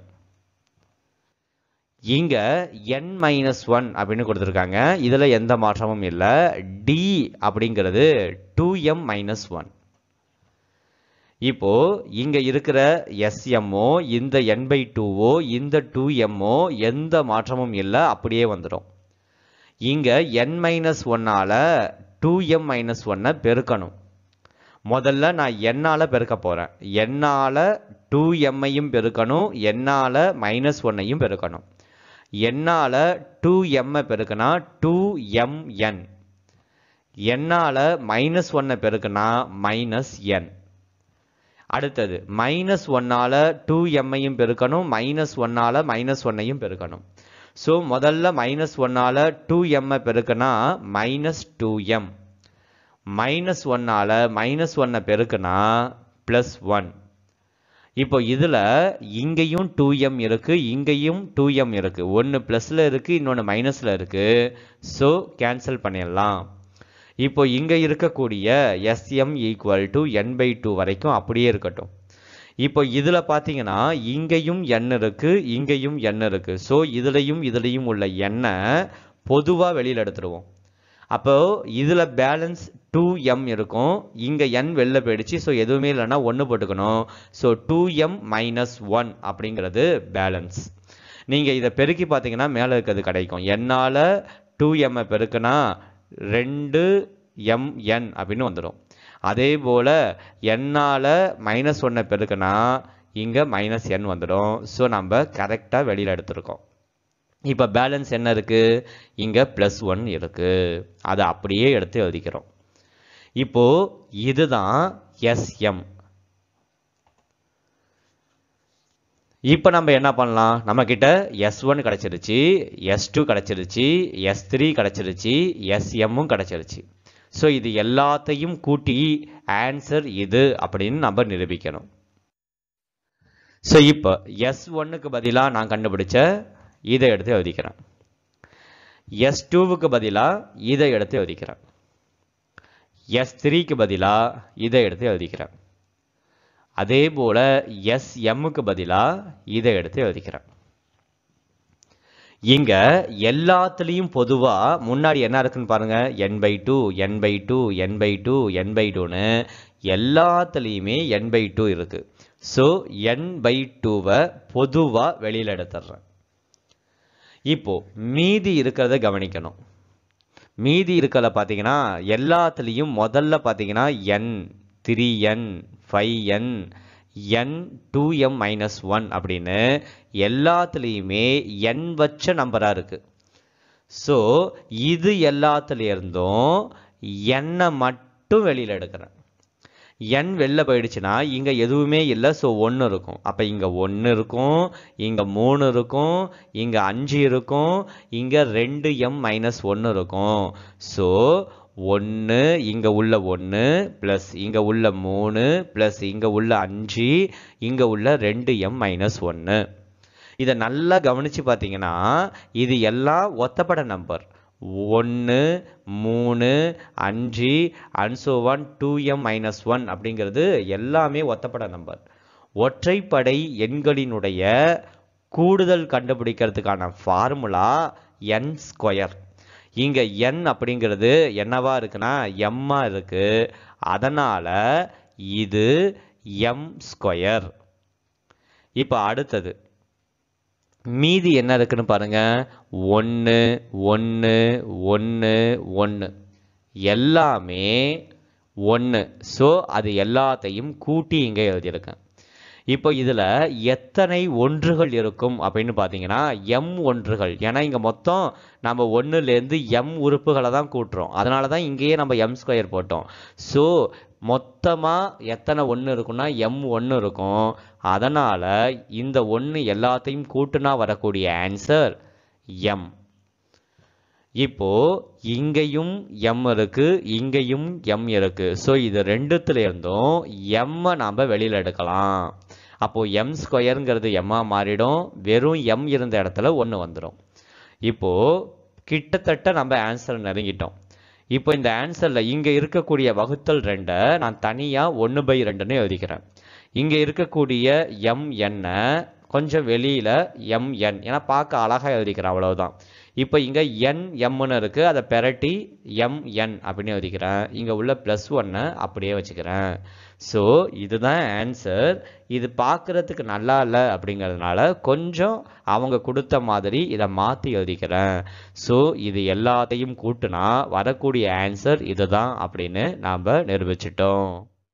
இங்க n மைனஸ் ஒன் அப்படின்னு கொடுத்துருக்காங்க இதில் எந்த மாற்றமும் இல்லை டி அப்படிங்கிறது டூ எம் மைனஸ் ஒன் இப்போ இங்க இருக்கிற எஸ்எம்மோ இந்த n பை டூவோ இந்த டூ எம்மோ எந்த மாற்றமும் இல்லை அப்படியே வந்துடும் இங்க n மைனஸ் ஒன்னால டூ எம் மைனஸ் ஒன்னை பெருக்கணும் முதல்ல நான் எண்ணால பெருக்க போறேன் எண்ணால டூ எம்மையும் பெருக்கணும் எண்ணால மைனஸ் ஒன்னையும் பெருக்கணும் எண்ணால டூ எம்மை பெருக்கினா டூ எம் என் எண்ணால மைனஸ் ஒன்னை பெருக்கினா மைனஸ் என் அடுத்தது மைனஸ் ஒன்னால டூ எம்மையும் பெருக்கணும் மைனஸ் ஒன்னால மைனஸ் ஒன்னையும் பெருக்கணும் ஸோ முதல்ல மைனஸ் ஒன்னால டூ எம்மை பெருக்கினா மைனஸ் டூ எம் மைனஸ் ஒன்னால மைனஸ் ஒன்னை பெருக்குனா ப்ளஸ் ஒன் இப்போ இதில் இங்கேயும் டூ எம் இருக்கு இங்கேயும் டூ எம் இருக்கு ஒன்று ப்ளஸில் இருக்கு இன்னொன்று மைனஸில் இருக்கு ஸோ கேன்சல் பண்ணிடலாம் இப்போ இங்கே இருக்கக்கூடிய s m equal to N by two வரைக்கும் அப்படியே இருக்கட்டும் இப்போ இதில் பார்த்தீங்கன்னா இங்கேயும் எண் இருக்கு இங்கேயும் எண் இருக்கு ஸோ இதுலையும் இதுலையும் உள்ள எண்ணை பொதுவாக வெளியில் எடுத்துருவோம் அப்போ இதில் பேலன்ஸ் டூ எம் இருக்கும் இங்கே என் வெளில போயிடுச்சு ஸோ எதுவுமே இல்லைன்னா ஒன்று போட்டுக்கணும் so two m minus one அப்படிங்கிறது பேலன்ஸ் நீங்கள் இதை பெருக்கி பார்த்தீங்கன்னா மேலே இருக்கிறது கிடைக்கும் என்னால் டூ எம்மை பெருக்குனா ரெண்டு எம் என் அப்படின்னு வந்துடும் அதே போல் என்னால் மைனஸ் ஒன்னை பெருக்குனா இங்கே மைனஸ் என் வந்துடும் ஸோ நம்ம கரெக்டாக வெளியில் எடுத்திருக்கோம் இப்போ பேலன்ஸ் என்ன இருக்கு இங்க ப்ளஸ் ஒன் இருக்கு அதை அப்படியே எடுத்து எழுதிக்கிறோம் இப்போ இதுதான் எஸ்எம் இப்போ நம்ம என்ன பண்ணலாம் நம்ம கிட்ட எஸ் ஒன் கிடைச்சிருச்சு எஸ் டூ கிடைச்சிருச்சு எஸ் த்ரீ கிடைச்சிருச்சு எஸ்எம்மும் கிடைச்சிருச்சு ஸோ இது எல்லாத்தையும் கூட்டி ஆன்சர் இது அப்படின்னு நம்ம நிரூபிக்கணும் ஸோ இப்போ எஸ் ஒன்னுக்கு பதிலாக நான் கண்டுபிடிச்ச இதை எடுத்து எழுதிக்கிறேன் எஸ் டூவுக்கு பதிலாக இதை எடுத்து எழுதிக்கிறேன் எஸ் த்ரீக்கு பதிலாக இதை எடுத்து எழுதிக்கிறேன் அதே போல் எஸ் எம்முக்கு பதிலாக இதை எடுத்து எழுதிக்கிறேன் இங்க எல்லாத்துலேயும் பொதுவாக முன்னாடி என்ன இருக்குன்னு பாருங்க n by two n by two n by two n by டூன்னு எல்லாத்துலேயுமே என் பை டூ இருக்கு ஸோ என் பை டூவை பொதுவாக வெளியில் எடுத்துடுறேன் இப்போ மீதி இருக்கிறத கவனிக்கணும் மீதி இருக்கிறத பார்த்தீங்கன்னா எல்லாத்துலேயும் முதல்ல பார்த்தீங்கன்னா n three n five n n two m minus one அப்படின்னு எல்லாத்துலேயுமே என் வச்ச நம்பராக இருக்குது ஸோ இது எல்லாத்துலேருந்தும் எண்ணை மட்டும் வெளியில் எடுக்கிறேன் என் வெளில போயிடுச்சுன்னா இங்கே எதுவுமே இல்லை ஸோ ஒன்று இருக்கும் அப்போ இங்கே ஒன்று இருக்கும் இங்கே மூணு இருக்கும் இங்கே அஞ்சு இருக்கும் இங்கே ரெண்டு எம் மைனஸ் ஒன்று இருக்கும் ஸோ ஒன்று இங்கே உள்ள ஒன்று ப்ளஸ் இங்கே உள்ள மூணு ப்ளஸ் இங்கே உள்ள அஞ்சு இங்கே உள்ள ரெண்டு எம் மைனஸ் ஒன்று இதை நல்லா கவனித்து பார்த்தீங்கன்னா இது எல்லாம் ஒத்தப்பட நம்பர் ஒன்று மூணு அஞ்சு and so one two m minus one அப்படிங்கிறது எல்லாமே ஒத்தப்பட நம்பர் ஒற்றைப்படை எண்களினுடைய கூடுதல் கண்டுபிடிக்கிறதுக்கான ஃபார்முலா என் ஸ்கொயர் இங்கே என் அப்படிங்கிறது என்னவா இருக்குன்னா எம்மா இருக்கு அதனால் இது எம் ஸ்கொயர் இப்போ அடுத்தது மீதி என்ன இருக்குன்னு பாருங்க ஒன்று ஒன்று ஒன்று ஒன்று எல்லாமே ஒன்று ஸோ அது எல்லாத்தையும் கூட்டி இங்கே எழுதியிருக்கேன் இப்போ இதில் எத்தனை ஒன்றுகள் இருக்கும் அப்படின்னு பார்த்தீங்கன்னா எம் ஒன்றுகள் ஏன்னா இங்கே மொத்தம் நம்ம ஒன்றுலேருந்து எம் உறுப்புகளை தான் கூட்டுறோம் அதனால தான் இங்கேயே நம்ம எம் ஸ்கொயர் போட்டோம் ஸோ மொத்தமாக எத்தனை ஒன்று இருக்குன்னா எம் ஒன்று இருக்கும் அதனால் இந்த ஒன்று எல்லாத்தையும் கூட்டுனா வரக்கூடிய ஆன்சர் எம் இப்போ இங்கேயும் எம் இருக்கு இங்கேயும் எம் இருக்கு ஸோ இது ரெண்டுத்துல இருந்தும் எம்மை நாம் வெளியில் எடுக்கலாம் அப்போ எம் ஸ்கொயருங்கிறது எம்மா மாறிடும் வெறும் எம் இருந்த இடத்துல ஒன்று வந்துடும் இப்போ கிட்டத்தட்ட நம்ம ஆன்சர் நெருங்கிட்டோம் இப்போ இந்த ஆன்சரில் இங்கே இருக்கக்கூடிய வகுத்தல் ரெண்டை நான் தனியாக ஒன்று பை ரெண்டுன்னு எழுதிக்கிறேன் இங்கே இருக்கக்கூடிய எம் என்ன கொஞ்சம் வெளியில் எம் என் ஏன்னா பார்க்க அழகாக எழுதிக்கிறேன் அவ்வளவுதான் இப்போ இங்கே என் எம்னு இருக்குது அதை பெரட்டி எம் என் அப்படின்னு எழுதிக்கிறேன் இங்கே உள்ள ப்ளஸ் ஒன்னை அப்படியே வச்சுக்கிறேன் ஸோ இதுதான் ஆன்சர் இது பார்க்குறதுக்கு நல்லா இல்லை அப்படிங்கிறதுனால கொஞ்சம் அவங்க கொடுத்த மாதிரி இதை மாற்றி எழுதிக்கிறேன் ஸோ இது எல்லாத்தையும் கூட்டுனா வரக்கூடிய ஆன்சர் இதுதான் அப்படின்னு நாம் நிரூபிச்சிட்டோம்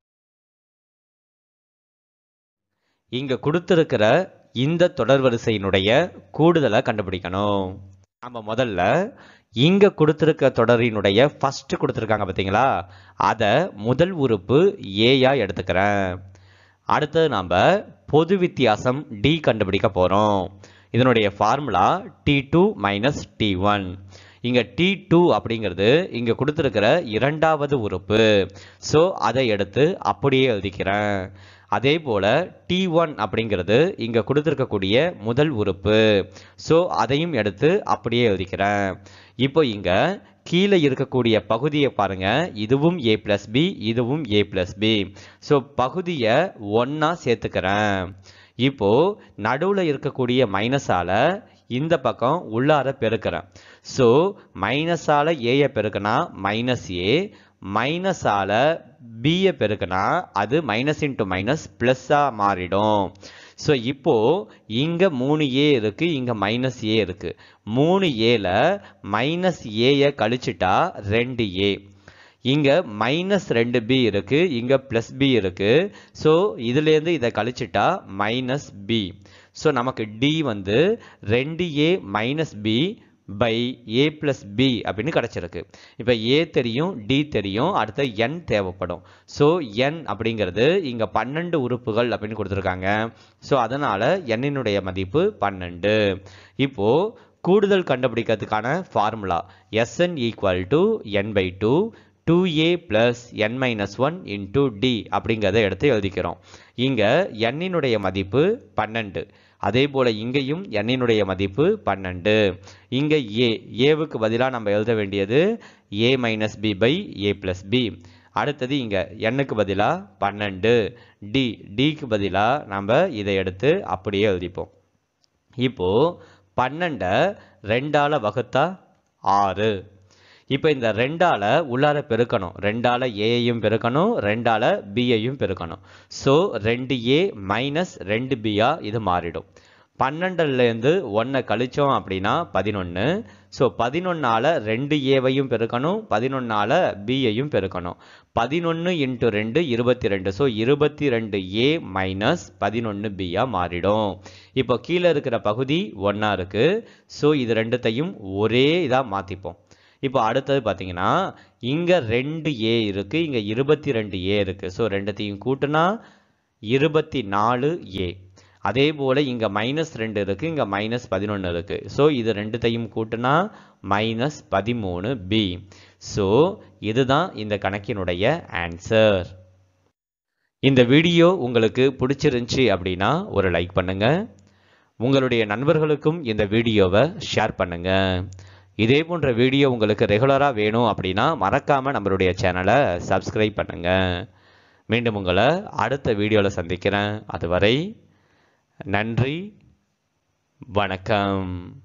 இங்க கொடுத்திருக்கிற இந்த தொடர்வரிசையினுடைய கூடுதலை கண்டுபிடிக்கணும் நம்ம முதல்ல இங்க கொடுத்திருக்க தொடரினுடைய ஃபர்ஸ்ட் கொடுத்திருக்காங்க பார்த்தீங்களா அதை முதல் உறுப்பு ஏயா எடுத்துக்கிறேன் அடுத்தது நாம பொது வித்தியாசம் டி கண்டுபிடிக்க போறோம் இதனுடைய formula D two minus D one இங்க டி டூ அப்படிங்கிறது இங்க கொடுத்திருக்கிற இரண்டாவது உறுப்பு ஸோ அதை எடுத்து அப்படியே எழுதிக்கிறேன் அதே போல டி ஒன் அப்படிங்கிறது இங்க கொடுத்திருக்கக்கூடிய முதல் உறுப்பு ஸோ அதையும் எடுத்து அப்படியே எழுதிக்கிறேன் இப்போ இங்க கீழே இருக்கக்கூடிய பகுதியை பாருங்க இதுவும் ஏ பிளஸ் பி இதுவும் ஏ பிளஸ் பி ஸோ பகுதியை ஒன்னா சேர்த்துக்கிறேன் இப்போ நடுவில் இருக்கக்கூடிய மைனஸால இந்த பக்கம் உள்ளார பெருக்கிறேன் ஸோ மைனஸால ஏயை பெருக்கினா மைனஸ் ஏ மைனஸால பியை பெருக்கினா அது மைனஸ் இன்ட்டு மைனஸ் ப்ளஸ்ஸாக மாறிடும் ஸோ இப்போ இங்கே மூணு ஏ இருக்கு இங்கே மைனஸ் ஏ இருக்கு மூணு ஏல மைனஸ் ஏயை கழிச்சிட்டா ரெண்டு ஏ இங்க மைனஸ் ரெண்டு பி இருக்கு இங்க பிளஸ் பி இருக்கு ஸோ இதுலேருந்து இதை கழிச்சிட்டா மைனஸ் பி ஸோ நமக்கு டி வந்து ரெண்டு a minus b by a plus b அப்படின்னு கிடச்சிருக்கு இப்போ ஏ தெரியும் டி தெரியும் அடுத்த என் தேவைப்படும் ஸோ என் அப்படிங்கிறது இங்கே பன்னெண்டு உறுப்புகள் அப்படின்னு கொடுத்துருக்காங்க ஸோ அதனால் எண்ணினுடைய மதிப்பு பன்னெண்டு இப்போது கூடுதல் கண்டுபிடிக்கிறதுக்கான formula SN equal to N by two two A plus n minus one into d அப்படிங்கிறத எடுத்து எழுதிக்கிறோம் இங்கே எண்ணினுடைய மதிப்பு பன்னெண்டு அதே போல் இங்கேயும் எண்ணினுடைய மதிப்பு பன்னெண்டு இங்கே ஏ ஏவுக்கு பதிலாக நம்ம எழுத வேண்டியது a minus b by a plus b அடுத்தது இங்கே எண்ணுக்கு பதிலாக பன்னெண்டு டி டிக்கு பதிலாக நம்ம இதை எடுத்து அப்படியே எழுதிப்போம் இப்போது பன்னெண்டை ரெண்டால் வகுத்தா ஆறு இப்போ இந்த ரெண்டால உள்ளார பெருக்கணும் ரெண்டால ஏயையும் பெருக்கணும் ரெண்டால பியையும் பெருக்கணும் ஸோ ரெண்டு ஏ மைனஸ் ரெண்டு பியா இது மாறிடும் பன்னெண்டுலேருந்து ஒன்றை கழிச்சோம் அப்படின்னா பதினொன்று ஸோ பதினொன்னால் ரெண்டு ஏவையும் பெருக்கணும் பதினொன்னால் பியையும் பெருக்கணும் பதினொன்று இன்ட்டு ரெண்டு இருபத்தி ரெண்டு ஸோ இருபத்தி ரெண்டு ஏ மைனஸ் பதினொன்று பியாக மாறிடும் இப்போ கீழே இருக்கிற பகுதி ஒன்றா இருக்குது ஸோ இது ரெண்டுத்தையும் ஒரே இதாக மாற்றிப்போம் இப்போ அடுத்தது பார்த்தீங்கன்னா இங்கே ரெண்டு ஏ இருக்குது இங்கே இருபத்தி ரெண்டு ஏ இருக்குது ஸோ ரெண்டுத்தையும் கூட்டினா இருபத்தி நாலு ஏ அதே போல் இங்கே மைனஸ் ரெண்டு இருக்குது இங்கே மைனஸ் பதினொன்று இருக்குது ஸோ இது ரெண்டுத்தையும் கூட்டினா மைனஸ் பதிமூணு பி ஸோ இதுதான் இந்த கணக்கினுடைய ஆன்சர் இந்த வீடியோ உங்களுக்கு பிடிச்சிருந்துச்சி அப்படின்னா ஒரு லைக் பண்ணுங்க உங்களுடைய நண்பர்களுக்கும் இந்த வீடியோவை ஷேர் பண்ணுங்க இதே போன்ற வீடியோ உங்களுக்கு ரெகுலராக வேணும் அப்படின்னா மறக்காமல் நம்மளுடைய சேனலை சப்ஸ்கிரைப் பண்ணுங்க மீண்டும் உங்களை அடுத்த வீடியோவில் சந்திக்கிறேன் அதுவரை நன்றி வணக்கம்